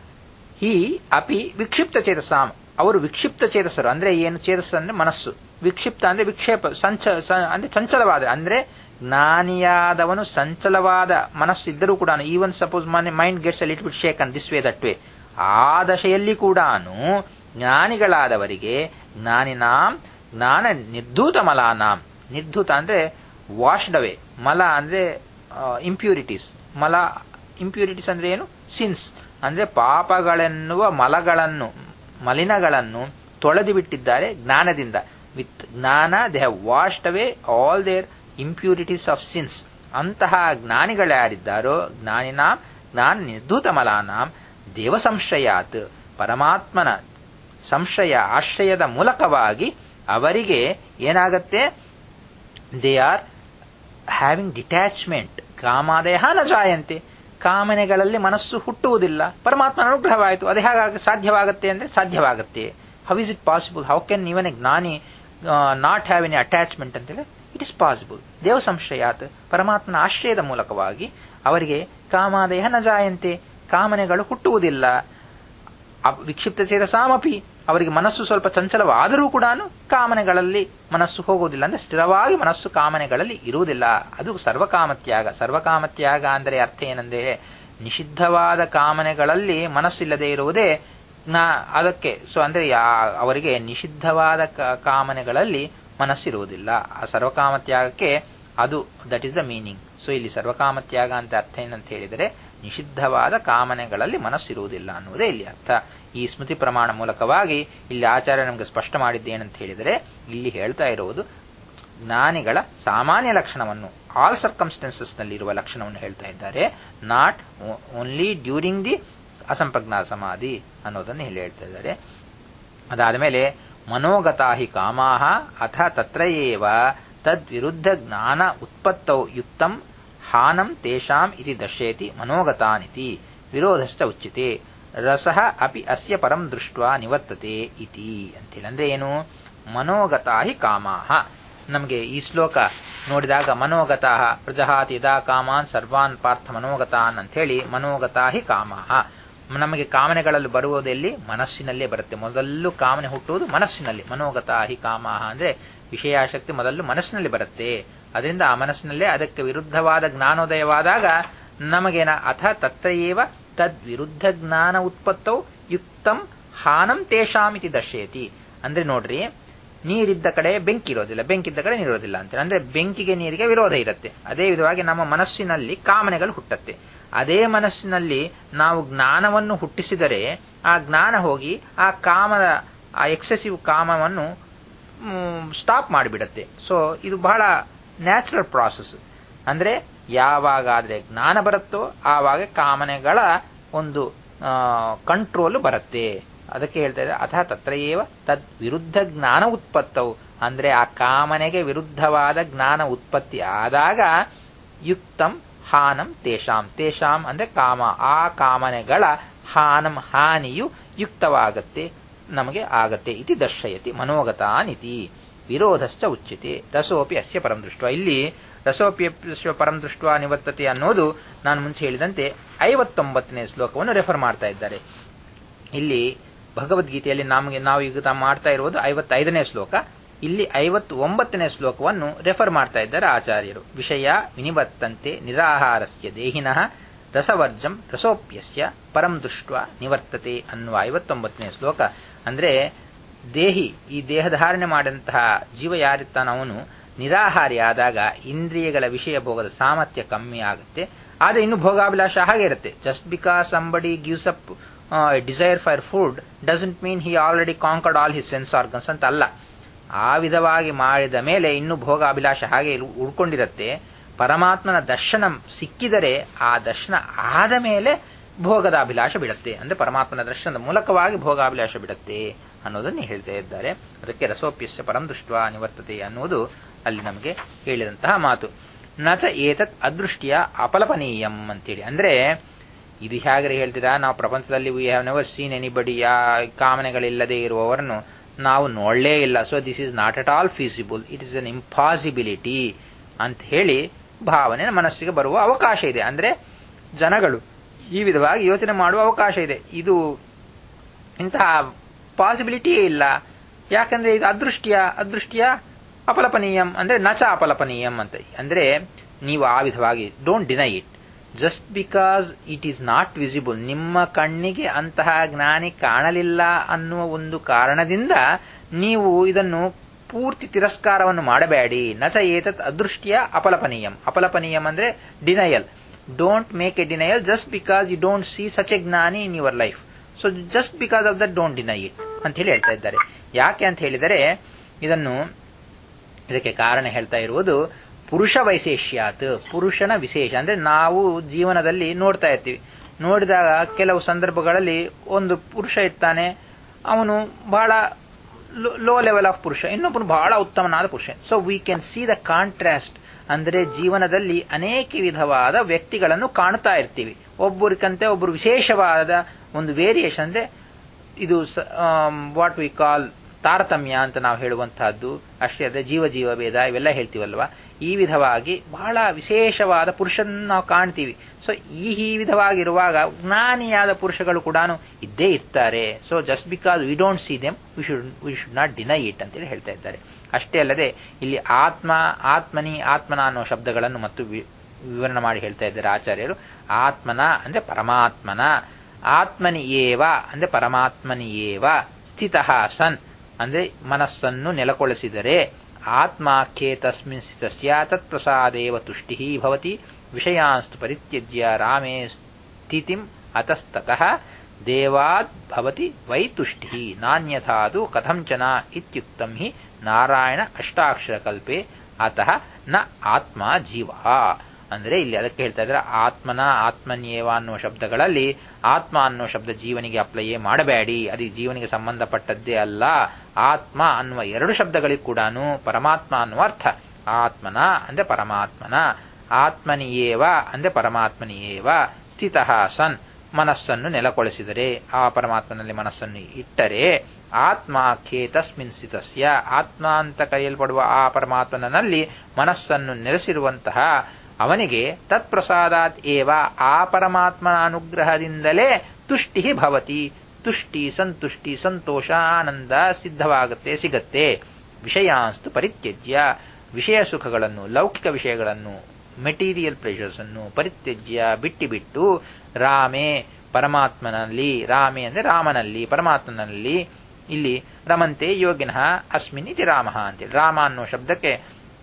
ಈ ಅಪಿ ವಿಕ್ಷಿಪ್ತ ಚೇತಸಾಂ ಅವರು ವಿಕ್ಷಿಪ್ತ ಚೇತಸರು ಅಂದ್ರೆ ಏನು ಚೇತಸ ಅಂದ್ರೆ ಮನಸ್ಸು ವಿಕ್ಷಿಪ್ತ ಅಂದ್ರೆ ವಿಕ್ಷೇಪ ಸಂಚ ಅಂದ್ರೆ ಚಂಚಲವಾದ ಅಂದ್ರೆ ಜ್ಞಾನಿಯಾದವನು ಸಂಚಲವಾದ ಮನಸ್ಸು ಇದ್ದರೂ ಕೂಡ even suppose mind gets little bit shaken this way that way ಆ ದಶೆಯಲ್ಲಿ ಕೂಡ ಜ್ಞಾನಿಗಳಾದವರಿಗೆ ಜ್ಞಾನಿನಾಂ ಜ್ಞಾನ ನಿರ್ಧೂತ ಮಲಾನಾಂ ನಿರ್ಧೂತ ಅಂದ್ರೆ ವಾಶ್ಡ್ ಅವೇ ಮಲ ಅಂದ್ರೆ ಇಂಪ್ಯೂರಿಟೀಸ್ ಮಲ ಇಂಪ್ಯೂರಿಟೀಸ್ ಅಂದ್ರೆ ಏನು ಸಿನ್ಸ್ ಅಂದ್ರೆ ಪಾಪಗಳೆನ್ನುವ ಮಲಗಳನ್ನು ಮಲಿನಗಳನ್ನು ತೊಳೆದು ಬಿಟ್ಟಿದ್ದಾರೆ ಜ್ಞಾನದಿಂದ with jnana they have washed away all their impurities of sins ಅಂತಹ ಜ್ಞಾನಿಗಳ್ಯಾರಿದ್ದಾರೋ ಜ್ಞಾನಿನಾಂ ಜ್ಞಾನ ನಿರ್ಧೂತ ಮಲಾನಾಂ ದೇವ ಸಂಶಯಾತ್ ಪರಮಾತ್ಮನ ಸಂಶಯ ಆಶ್ರಯದ ಮೂಲಕವಾಗಿ ಅವರಿಗೆ ಏನಾಗತ್ತೆ ದೇ ಆರ್ ಹ್ಯಾವಿಂಗ್ ಡಿಟ್ಯಾಚ್ಮೆಂಟ್ ಕಾಮಾದಯ ನ ಜಾಯಂತೆ ಕಾಮನೆಗಳಲ್ಲಿ ಮನಸ್ಸು ಹುಟ್ಟುವುದಿಲ್ಲ ಪರಮಾತ್ಮನ ಅನುಗ್ರಹವಾಯಿತು ಅದು ಹೇಗಾಗಿ ಸಾಧ್ಯವಾಗುತ್ತೆ ಅಂದ್ರೆ ಸಾಧ್ಯವಾಗುತ್ತೆ how is it possible how can even a jnani not have any attachment ಅಂತೇಳಿ ಇಟ್ ಇಸ್ ಪಾಸಿಬಲ್ ದೇವ ಸಂಶಯಾತ್ ಪರಮಾತ್ಮನ ಆಶ್ರಯದ ಮೂಲಕವಾಗಿ ಅವರಿಗೆ ಕಾಮಾದಯ ನ ಜಾಯಂತೆ ಕಾಮನೆಗಳು ಹುಟ್ಟುವುದಿಲ್ಲ ವಿಕ್ಷಿಪ್ತ ಚೇತಸಾಮಪಿ ಅವರಿಗೆ ಮನಸ್ಸು ಸ್ವಲ್ಪ ಚಂಚಲವಾದರೂ ಕೂಡ ಕಾಮನೆಗಳಲ್ಲಿ ಮನಸ್ಸು ಹೋಗುವುದಿಲ್ಲ ಅಂದ್ರೆ ಸ್ಥಿರವಾಗಿ ಮನಸ್ಸು ಕಾಮನೆಗಳಲ್ಲಿ ಇರುವುದಿಲ್ಲ ಅದು ಸರ್ವಕಾಮತ್ಯಾಗ ಸರ್ವಕಾಮತ್ಯಾಗ ಅಂದರೆ ಅರ್ಥ ಏನೆಂದರೆ ನಿಷಿದ್ಧವಾದ ಕಾಮನೆಗಳಲ್ಲಿ ಮನಸ್ಸಿಲ್ಲದೆ ಇರುವುದೇ ನಾ ಅದಕ್ಕೆ ಸೊ ಅಂದ್ರೆ ಅವರಿಗೆ ನಿಷಿದ್ಧವಾದ ಕಾಮನೆಗಳಲ್ಲಿ ಮನಸ್ಸಿರುವುದಿಲ್ಲ ಆ ಸರ್ವಕಾಮತ್ಯಾಗಕ್ಕೆ ಅದು that is the meaning so ಇಲ್ಲಿ ಸರ್ವಕಾಮತ್ಯಾಗ ಅಂತ ಅರ್ಥ ಏನಂತ ಹೇಳಿದರೆ ನಿಷಿದ್ಧವಾದ ಕಾಮನೆಗಳಲ್ಲಿ ಮನಸ್ಸಿರುವುದಿಲ್ಲ ಅನ್ನುವುದೇ ಇಲ್ಲಿ ಅರ್ಥ ಈ ಸ್ಮೃತಿ ಪ್ರಮಾಣ ಮೂಲಕವಾಗಿ ಇಲ್ಲಿ ಆಚಾರ್ಯ ನಮಗೆ ಸ್ಪಷ್ಟ ಮಾಡಿದ್ದೇನಂತ ಹೇಳಿದರೆ ಇಲ್ಲಿ ಹೇಳ್ತಾ ಇರುವುದು ಜ್ಞಾನಿಗಳ ಸಾಮಾನ್ಯ ಲಕ್ಷಣವನ್ನು ಆಲ್ ಸರ್ಕಮ್ಸ್ಟೆನ್ಸಸ್ ನಲ್ಲಿರುವ ಲಕ್ಷಣವನ್ನು ಹೇಳ್ತಾ ಇದ್ದಾರೆ ನಾಟ್ ಓನ್ಲಿ ಡ್ಯೂರಿಂಗ್ ದಿ ಅಸಂಪ್ರಜ್ಞಾ ಸಮಾಧಿ ಅನ್ನೋದನ್ನು ಇಲ್ಲಿ ಹೇಳ್ತಾ ಇದ್ದಾರೆ ಅದಾದ ಮೇಲೆ ಮನೋಗತಾ ಹಿ ಕಾಮಾಹ ಅಥ ತತ್ರಯೇವ ತದ್ವಿರುದ್ಧ ಜ್ಞಾನ ಉತ್ಪತ್ತೌ ಯುಕ್ತಂ ಹಾನಂ ತೇಷಾಂ ಇತಿ ದರ್ಶಯತಿ ಮನೋಗತಾನಿತಿ ವಿರೋಧಶ್ಚ ಉಚ್ಯತೆ ರಸಃ ಅಪಿ ಅಸ್ಯ ಪರಂ ದೃಷ್ಟ ನಿವರ್ತತೆ ಇತಿ ಅಂತೇಳಿ ಅಂದ್ರೆ ಏನು ಮನೋಗತಾ ಹಿ ಕಾಮಾಹ ನಮಗೆ ಈ ಶ್ಲೋಕ ನೋಡಿದಾಗ ಮನೋಗತಾ ಪ್ರಜಹಾತಿ ಯದಾ ಕಾಮಾನ್ ಸರ್ವಾನ್ ಪಾರ್ಥ ಮನೋಗತಾನ್ ಅಂತ ಹೇಳಿ ಮನೋಗತಾ ಹಿ ಕಾಮಾಹ ನಮಗೆ ಕಾಮನೆಗಳಲ್ಲಿ ಬರುವುದೆಲ್ಲಿ ಮನಸ್ಸಿನಲ್ಲೇ ಬರುತ್ತೆ ಮೊದಲು ಕಾಮನೆ ಹುಟ್ಟುವುದು ಮನಸ್ಸಿನಲ್ಲಿ ಮನೋಗತಾ ಹಿ ಕಾಮಾಹ ಅಂದ್ರೆ ವಿಷಯಾಸಕ್ತಿ ಮೊದಲು ಮನಸ್ಸಿನಲ್ಲಿ ಬರುತ್ತೆ ಅದರಿಂದ ಆ ಮನಸ್ಸಿನಲ್ಲೇ ಅದಕ್ಕೆ ವಿರುದ್ಧವಾದ ಜ್ಞಾನೋದಯವಾದಾಗ ನಮಗೇನ ಅಥ ತತ್ರಯೇವ ತದ್ ವಿರುದ್ಧ ಜ್ಞಾನ ಉತ್ಪತ್ತೌ ಯುಕ್ತಂ ಹಾನಂ ತೇಷಾಂ ಇತಿ ದರ್ಶಯತಿ ಅಂದ್ರೆ ನೋಡ್ರಿ ನೀರಿದ್ದ ಕಡೆ ಬೆಂಕಿ ಇರೋದಿಲ್ಲ ಬೆಂಕಿದ್ದ ಕಡೆ ನೀರಿರೋದಿಲ್ಲ ಅಂತ ಅಂದ್ರೆ ಬೆಂಕಿಗೆ ನೀರಿಗೆ ವಿರೋಧ ಇರುತ್ತೆ ಅದೇ ವಿಧವಾಗಿ ನಮ್ಮ ಮನಸ್ಸಿನಲ್ಲಿ ಕಾಮನೆಗಳು ಹುಟ್ಟತ್ತೆ ಅದೇ ಮನಸ್ಸಿನಲ್ಲಿ ನಾವು ಜ್ಞಾನವನ್ನು ಹುಟ್ಟಿಸಿದರೆ ಆ ಜ್ಞಾನ ಹೋಗಿ ಆ ಕಾಮದ ಆ ಎಕ್ಸೆಸಿವ್ ಕಾಮವನ್ನು ಸ್ಟಾಪ್ ಮಾಡಿಬಿಡತ್ತೆ ಸೊ ಇದು ಬಹಳ ನ್ಯಾಚುರಲ್ ಪ್ರಾಸೆಸ್ ಅಂದ್ರೆ ಯಾವಾಗಾದ್ರೆ ಜ್ಞಾನ ಬರುತ್ತೋ ಆವಾಗ ಕಾಮನೆಗಳ ಒಂದು ಕಂಟ್ರೋಲ್ ಬರುತ್ತೆ ಅದಕ್ಕೆ ಹೇಳ್ತಾ ಇದ್ದಾರೆ ಅಥ ತತ್ರಯೇವ ತದ್ ವಿರುದ್ಧ ಜ್ಞಾನ ಉತ್ಪತ್ತವು ಅಂದ್ರೆ ಆ ಕಾಮನೆಗೆ ವಿರುದ್ಧವಾದ ಜ್ಞಾನ ಉತ್ಪತ್ತಿ ಆದಾಗ ಯುಕ್ತಂ ಹಾನಂ ತೇಷಾಂ ತೇಷಾಂ ಅಂದ್ರೆ ಕಾಮ ಆ ಕಾಮನೆಗಳ ಹಾನಂ ಹಾನಿಯು ಯುಕ್ತವಾಗತ್ತೆ ನಮಗೆ ಆಗತ್ತೆ ಇತಿ ದರ್ಶಯತಿ ಮನೋಗತಾನಿತಿ ವಿರೋಧಶ್ಚ ಉಚ್ಯತೆ ರಸೋಪಿ ಅಸ್ಯ ಪರಂ ದೃಷ್ಟ ಇಲ್ಲಿ ರಸೋಪಿ ಅಸ್ಯ ಪರಂ ದೃಷ್ಟ ನಿವರ್ತತೆ ಅನ್ನೋದು ನಾನು ಮುಂಚೆ ಹೇಳಿದಂತೆ ಐವತ್ತೊಂಬತ್ತನೇ ಶ್ಲೋಕವನ್ನು ರೆಫರ್ ಮಾಡ್ತಾ ಇದ್ದಾರೆ ಇಲ್ಲಿ ಭಗವದ್ಗೀತೆಯಲ್ಲಿ ನಮಗೆ ನಾವು ಈಗ ಮಾಡ್ತಾ ಇರುವುದು ಐವತ್ತೈದನೇ ಶ್ಲೋಕ ಇಲ್ಲಿ ಐವತ್ತು ಒಂಬತ್ತನೇ ಶ್ಲೋಕವನ್ನು ರೆಫರ್ ಮಾಡ್ತಾ ಇದ್ದಾರೆ ಆಚಾರ್ಯರು ವಿಷಯ ವಿನಿವರ್ತಂತೆ ನಿರಾಹಾರಸ್ಯ ದೇಹಿನಃ ರಸವರ್ಜಂ ರಸೋಪ್ಯಸ್ಯ ಪರಂ ದೃಷ್ಟ ನಿವರ್ತತೆ ಅನ್ನುವ ಐವತ್ತೊಂಬತ್ತನೇ ಶ್ಲೋಕ ಅಂದ್ರೆ ದೇಹಿ ಈ ದೇಹಧಾರಣೆ ಮಾಡಿದಂತಹ ಜೀವ ಯಾರಿರ್ತಾನವನು ನಿರಾಹಾರಿ ಆದಾಗ ಇಂದ್ರಿಯಗಳ ವಿಷಯ ಭೋಗದ ಸಾಮರ್ಥ್ಯ ಕಮ್ಮಿ ಆಗುತ್ತೆ ಆದರೆ ಇನ್ನು ಭೋಗಾಭಿಲಾಷ ಹಾಗೆ ಇರುತ್ತೆ just because somebody gives up desire for food doesn't mean he already conquered all his sense organs ಅಂತ ಅಲ್ಲ ಆ ವಿಧವಾಗಿ ಮಾಡಿದ ಮೇಲೆ ಇನ್ನು ಭೋಗ ಅಭಿಲಾಷ ಹಾಗೆ ಉಳ್ಕೊಂಡಿರುತ್ತೆ ಪರಮಾತ್ಮನ ದರ್ಶನ ಸಿಕ್ಕಿದರೆ ಆ ದರ್ಶನ ಆದ ಮೇಲೆ ಭೋಗದ ಅಭಿಲಾಷ ಬಿಡುತ್ತೆ ಅಂದ್ರೆ ಪರಮಾತ್ಮನ ದರ್ಶನದ ಮೂಲಕವಾಗಿ ಭೋಗಾಭಿಲಾಷ ಬಿಡುತ್ತೆ ಅನ್ನೋದನ್ನು ಹೇಳ್ತಾ ಇದ್ದಾರೆ ಅದಕ್ಕೆ ರಸೋಪ್ಯಸ್ಯ ಪರಂ ದೃಷ್ಟ ನಿವರ್ತತೆ ಅನ್ನುವುದು ಅಲ್ಲಿ ನಮಗೆ ಹೇಳಿದಂತಹ ಮಾತು ನಚ ಏತತ್ ಅದೃಷ್ಟಿಯ ಅಪಲಪನೀಯಂ ಅಂತೇಳಿ ಅಂದ್ರೆ ಇದು ಹೇಗೆ ಹೇಳ್ತೀರಾ ನಾವು ಪ್ರಪಂಚದಲ್ಲಿ we have never seen anybody ಯಾ ಕಾಮನೆಗಳಿಲ್ಲದೆ ಇರುವವರನ್ನು ನಾವು ನೋಡಲೇ ಇಲ್ಲ so this is not at all feasible it is an impossibility ಅಂತ ಹೇಳಿ ಭಾವನೆ ಮನಸ್ಸಿಗೆ ಬರುವ ಅವಕಾಶ ಇದೆ ಅಂದ್ರೆ ಜನಗಳು ಈ ವಿಧವಾಗಿ ಯೋಚನೆ ಮಾಡುವ ಅವಕಾಶ ಇದೆ ಇದು ಇಂತಹ ಪಾಸಿಬಿಲಿಟಿಯೇ ಇಲ್ಲ ಯಾಕಂದ್ರೆ ಇದು ಅದೃಷ್ಟಿಯ ಅದೃಷ್ಟಿಯ ಅಪಲಪನೀಯಂ ಅಂದ್ರೆ ನಚ ಅಪಲಪನೀಯಂ ಅಂತ ಅಂದ್ರೆ ನೀವು ಆ ವಿಧವಾಗಿ don't deny it just because it is not visible ನಿಮ್ಮ ಕಣ್ಣಿಗೆ ಅಂತಹ ಜ್ಞಾನಿ ಕಾಣಲಿಲ್ಲ ಅನ್ನುವ ಒಂದು ಕಾರಣದಿಂದ ನೀವು ಇದನ್ನು ಪೂರ್ತಿ ತಿರಸ್ಕಾರವನ್ನು ಮಾಡಬೇಡಿ ನಚ ಏತತ್ ಅದೃಷ್ಟಿಯ ಅಪಲಪನೀಯಂ ಅಪಲಪನೀಯಂ ಅಂದ್ರೆ denial don't make a denial just because you don't see such a jnani in your life so just because of that don't deny it ಅಂತ ಹೇಳಿ ಹೇಳ್ತಾ ಇದ್ದಾರೆ ಯಾಕೆ ಅಂತ ಹೇಳಿದರೆ ಇದನ್ನು ಇದಕ್ಕೆ ಕಾರಣ ಹೇಳ್ತಾ ಇರುವುದು ಪುರುಷ ವೈಶೇಷ್ಯಾತ್ ಪುರುಷನ ವಿಶೇಷ ಅಂದ್ರೆ ನಾವು ಜೀವನದಲ್ಲಿ ನೋಡ್ತಾ ಇರ್ತೀವಿ ನೋಡಿದಾಗ ಕೆಲವು ಸಂದರ್ಭಗಳಲ್ಲಿ ಒಂದು ಪುರುಷ ಇರ್ತಾನೆ ಅವನು ಬಹಳ ಲೋ ಲೆವೆಲ್ ಆಫ್ ಪುರುಷ ಇನ್ನೊಬ್ಬನು ಬಹಳ ಉತ್ತಮನಾದ ಪುರುಷ so we can see the contrast ಅಂದ್ರೆ ಜೀವನದಲ್ಲಿ ಅನೇಕ ವಿಧವಾದ ವ್ಯಕ್ತಿಗಳನ್ನು ಕಾಣ್ತಾ ಇರ್ತೀವಿ ಒಬ್ಬರಿಗಂತೆ ಒಬ್ಬರು ವಿಶೇಷವಾದ ಒಂದು ವೇರಿಯೇಷನ್ ಅಂದ್ರೆ ಇದು ವಾಟ್ ವಿ ಕಾಲ್ ತಾರತಮ್ಯ ಅಂತ ನಾವು ಹೇಳುವಂತಹದ್ದು ಅಷ್ಟೇ ಅಲ್ಲದೆ ಜೀವ ಜೀವ ಭೇದ ಇವೆಲ್ಲ ಹೇಳ್ತೀವಲ್ವಾ ಈ ವಿಧವಾಗಿ ಬಹಳ ವಿಶೇಷವಾದ ಪುರುಷರನ್ನು ನಾವು ಕಾಣ್ತೀವಿ ಸೊ ಈ ಈ ವಿಧವಾಗಿರುವಾಗ ಜ್ಞಾನಿಯಾದ ಪುರುಷಗಳು ಕೂಡ ಇದ್ದೇ ಇರ್ತಾರೆ so just because we don't see them we should we should not deny it ಅಂತೇಳಿ ಹೇಳ್ತಾ ಇದ್ದಾರೆ ಅಷ್ಟೇ ಅಲ್ಲದೆ ಇಲ್ಲಿ ಆತ್ಮ ಆತ್ಮನಿ ಆತ್ಮನ ಅನ್ನೋ ಶಬ್ದಗಳನ್ನು ಮತ್ತು ವಿವರಣೆ ಮಾಡಿ ಹೇಳ್ತಾ ಇದ್ದಾರೆ ಆಚಾರ್ಯರು ಆತ್ಮನ ಅಂದ್ರೆ ಪರಮಾತ್ಮನ ಆತ್ಮನಿ ಏವ ಅಂದ್ರೆ ಪರಮಾತ್ಮನಿ ಏವ ಸ್ಥಿತ ಸನ್ ಅಂದ್ರೆ ಮನಸ್ಸನ್ನು ನೆಲಗೊಳಿಸಿದರೆ ಆತ್ಮಾಖ್ಯೆ ತಸ್ಮಿನ್ ಸ್ಥಿತಸ್ಯ ತತ್ಪ್ರಸಾದೇವ ತುಷ್ಟಿ ಭವತಿ ವಿಷಯಾಂಸ್ತು ಪರಿತ್ಯಜ್ಯ ರಾಮೇ ಸ್ಥಿತಿಂ ಅತಸ್ತತಃ ದೇವಾದ್ ಭವತಿ ವೈ ತುಷ್ಟಿ ನಾನ್ಯಥಾದು ಕಥಂಚನ ಇತ್ಯುಕ್ತಂ ಹಿ ನಾರಾಯಣ ಅಷ್ಟಾಕ್ಷರಕಲ್ಪೆ ಅತಃ ನ ಆತ್ಮ ಜೀವ ಅಂದ್ರೆ ಇಲ್ಲಿ ಅದಕ್ಕೆ ಹೇಳ್ತಾ ಇದ್ರೆ ಆತ್ಮನ ಆತ್ಮನ್ಯೇವ ಅನ್ನುವ ಶಬ್ದಗಳಲ್ಲಿ ಆತ್ಮ ಅನ್ನುವ ಶಬ್ದ ಜೀವನಿಗೆ ಅಪ್ಲೈಯೇ ಮಾಡಬೇಡಿ ಅದು ಜೀವನಿಗೆ ಸಂಬಂಧಪಟ್ಟದ್ದೇ ಅಲ್ಲ ಆತ್ಮ ಅನ್ನುವ ಎರಡು ಶಬ್ದಗಳಿಗೂ ಕೂಡ ಪರಮಾತ್ಮ ಅನ್ನುವ ಅರ್ಥ ಆತ್ಮನ ಅಂದ್ರೆ ಪರಮಾತ್ಮನ ಆತ್ಮನಿಯೇವ ಅಂದ್ರೆ ಪರಮಾತ್ಮನಿಯೇವ ಸ್ಥಿತ ಸನ್ ಮನಸ್ಸನ್ನು ನೆಲಗೊಳಿಸಿದರೆ ಆ ಪರಮಾತ್ಮನಲ್ಲಿ ಮನಸ್ಸನ್ನು ಇಟ್ಟರೆ ಆತ್ಮಾಖ್ಯೆ ತಸ್ಮಿನ್ ಸ್ಥಿತಸ್ಯ ಆತ್ಮ ಅಂತ ಕರೆಯಲ್ಪಡುವ ಆ ಪರಮಾತ್ಮನಲ್ಲಿ ಮನಸ್ಸನ್ನು ನೆಲೆಸಿರುವಂತಹ ಅವನಿಗೆ ತತ್ಪ್ರಸಾದಾತ್ ಏವ ಆ ಪರಮಾತ್ಮನ ಅನುಗ್ರಹದಿಂದಲೇ ತುಷ್ಟಿ ಭವತಿ ತುಷ್ಟಿ ಸಂತುಷ್ಟಿ ಸಂತೋಷ ಆನಂದ ಸಿದ್ಧವಾಗುತ್ತೆ ಸಿಗತ್ತೆ ವಿಷಯಾಂಸ್ತು ಪರಿತ್ಯಜ್ಯ ವಿಷಯ ಸುಖಗಳನ್ನು ಲೌಕಿಕ ವಿಷಯಗಳನ್ನು ಮೆಟೀರಿಯಲ್ ಪ್ರೆಷರ್ಸ್ ಅನ್ನು ಪರಿತ್ಯಜ್ಯ ಬಿಟ್ಟಿ ಬಿಟ್ಟು ರಾಮೇ ಪರಮಾತ್ಮನಲ್ಲಿ ರಾಮೇ ಅಂದ್ರೆ ರಾಮನಲ್ಲಿ ಪರಮಾತ್ಮನಲ್ಲಿ ಇಲ್ಲಿ ರಮಂತೆ ಯೋಗಿನಃ ಅಸ್ಮಿನ್ ಇತಿ ರಾಮ ಅಂತೇಳಿ ರಾಮ ಅನ್ನುವ ಶಬ್ದಕ್ಕೆ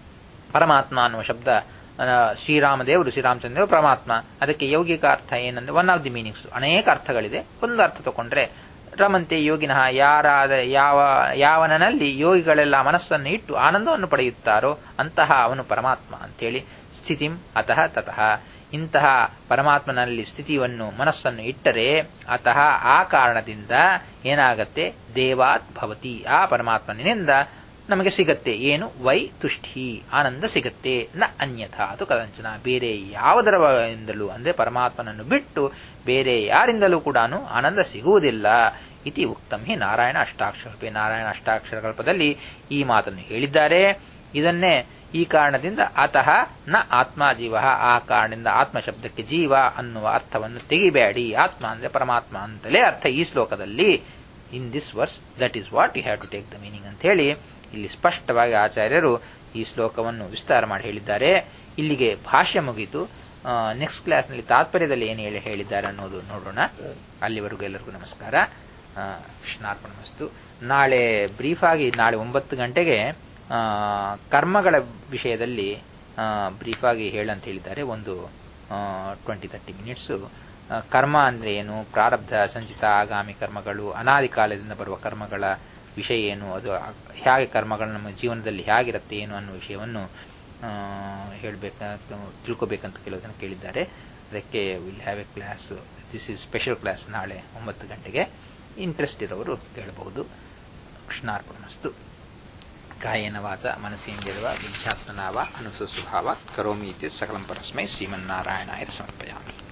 ಪರಮಾತ್ಮ ಅನ್ನುವ ಶಬ್ದ ಶ್ರೀರಾಮದೇವರು ಶ್ರೀರಾಮಚಂದ್ರ ಪರಮಾತ್ಮ ಅದಕ್ಕೆ ಯೌಗಿಕ ಅರ್ಥ ಏನಂದ್ರೆ ಒನ್ ಆಫ್ ದಿ ಮೀನಿಂಗ್ಸ್ ಅನೇಕ ಅರ್ಥಗಳಿದೆ ಒಂದು ಅರ್ಥ ತಗೊಂಡ್ರೆ ರಮಂತೆ ಯೋಗಿನಃ ಯಾರಾದ ಯಾವ ಯಾವನಲ್ಲಿ ಯೋಗಿಗಳೆಲ್ಲ ಮನಸ್ಸನ್ನು ಇಟ್ಟು ಆನಂದವನ್ನು ಪಡೆಯುತ್ತಾರೋ ಅಂತಹ ಅವನು ಪರಮಾತ್ಮ ಅಂತೇಳಿ ಸ್ಥಿತಿಂ ಅತಃ ತತಃ ಇಂತಹ ಪರಮಾತ್ಮನಲ್ಲಿ ಸ್ಥಿತಿಯನ್ನು ಮನಸ್ಸನ್ನು ಇಟ್ಟರೆ ಅತಃ ಆ ಕಾರಣದಿಂದ ಏನಾಗತ್ತೆ ದೇವಾತ್ ಭವತಿ ಆ ಪರಮಾತ್ಮನಿಂದ ನಮಗೆ ಸಿಗತ್ತೆ ಏನು ವೈ ತುಷ್ಟಿ ಆನಂದ ಸಿಗತ್ತೆ ನ ಅನ್ಯಥಾ ಅದು ಕದಂಚನ ಬೇರೆ ಯಾವುದರಿಂದಲೂ ಅಂದ್ರೆ ಪರಮಾತ್ಮನನ್ನು ಬಿಟ್ಟು ಬೇರೆ ಯಾರಿಂದಲೂ ಕೂಡ ಆನಂದ ಸಿಗುವುದಿಲ್ಲ ಇತಿ ಉಕ್ತಂ ಹಿ ನಾರಾಯಣ ಅಷ್ಟಾಕ್ಷರ ನಾರಾಯಣ ಅಷ್ಟಾಕ್ಷರ ಕಲ್ಪದಲ್ಲಿ ಈ ಮಾತನ್ನು ಹೇಳಿದ್ದಾರೆ ಇದನ್ನೇ ಈ ಕಾರಣದಿಂದ ಅತಃ ನ ಆತ್ಮ ಜೀವ ಆ ಕಾರಣದಿಂದ ಆತ್ಮ ಶಬ್ದಕ್ಕೆ ಜೀವ ಅನ್ನುವ ಅರ್ಥವನ್ನು ತೆಗಿಬೇಡಿ ಆತ್ಮ ಅಂದ್ರೆ ಪರಮಾತ್ಮ ಅಂತಲೇ ಅರ್ಥ ಈ ಶ್ಲೋಕದಲ್ಲಿ in this verse that is what you have to take the meaning ಅಂತ ಹೇಳಿ ಇಲ್ಲಿ ಸ್ಪಷ್ಟವಾಗಿ ಆಚಾರ್ಯರು ಈ ಶ್ಲೋಕವನ್ನು ವಿಸ್ತಾರ ಮಾಡಿ ಹೇಳಿದ್ದಾರೆ ಇಲ್ಲಿಗೆ ಭಾಷ್ಯ ಮುಗಿತು ನೆಕ್ಸ್ಟ್ ಕ್ಲಾಸ್ನಲ್ಲಿ ತಾತ್ಪರ್ಯದಲ್ಲಿ ಏನು ಹೇಳಿ ಹೇಳಿದ್ದಾರೆ ಅನ್ನೋದು ನೋಡೋಣ ಅಲ್ಲಿವರೆಗೂ ಎಲ್ಲರಿಗೂ ನಮಸ್ಕಾರ ಕೃಷ್ಣಾರ್ಪಣ ಮಸ್ತು ನಾಳೆ ಬ್ರೀಫ್ ಆಗಿ ನಾಳೆ ಒಂಬತ್ತು ಗಂಟೆಗೆ ಕರ್ಮಗಳ ವಿಷಯದಲ್ಲಿ ಬ್ರೀಫ್ ಆಗಿ ಹೇಳಂತ ಹೇಳಿದ್ದಾರೆ ಒಂದು ಟ್ವೆಂಟಿ ತರ್ಟಿ ಮಿನಿಟ್ಸು ಕರ್ಮ ಅಂದ್ರೆ ಏನು ಪ್ರಾರಬ್ಧ ಸಂಚಿತ ಆಗಾಮಿ ಕರ್ಮಗಳು ಅನಾದಿ ಕಾಲದಿಂದ ಬರುವ ಕರ್ಮಗಳ ವಿಷಯ ಏನು ಅದು ಹೇಗೆ ಕರ್ಮಗಳು ನಮ್ಮ ಜೀವನದಲ್ಲಿ ಹೇಗಿರುತ್ತೆ ಏನು ಅನ್ನೋ ವಿಷಯವನ್ನು ಹೇಳಬೇಕ ತಿಳ್ಕೋಬೇಕಂತ ಕೆಲವು ಕೇಳಿದ್ದಾರೆ ಅದಕ್ಕೆ will have a class this is special class ನಾಳೆ ಒಂಬತ್ತು ಗಂಟೆಗೆ ಇಂಟ್ರೆಸ್ಟ್ ಇರೋರು ಕೇಳಬಹುದು ಕೃಷ್ಣಾರ್ಪಣಮಸ್ತು ಕಾಯೇನ ವಾಚ ಮನಸ್ಸೇಂದ್ರಿಯವ ವಿಧ್ಯಾತ್ಮನಾವ ಅನುಸುಸ್ವಭಾವ ಕರೋಮಿ ಇತ್ಯ ಸಕಲಂ ಪರಸ್ಮೈ ಶ್ರೀಮನ್ನಾರಾಯಣಾಯ ಸಮರ್ಪಯಾಮಿ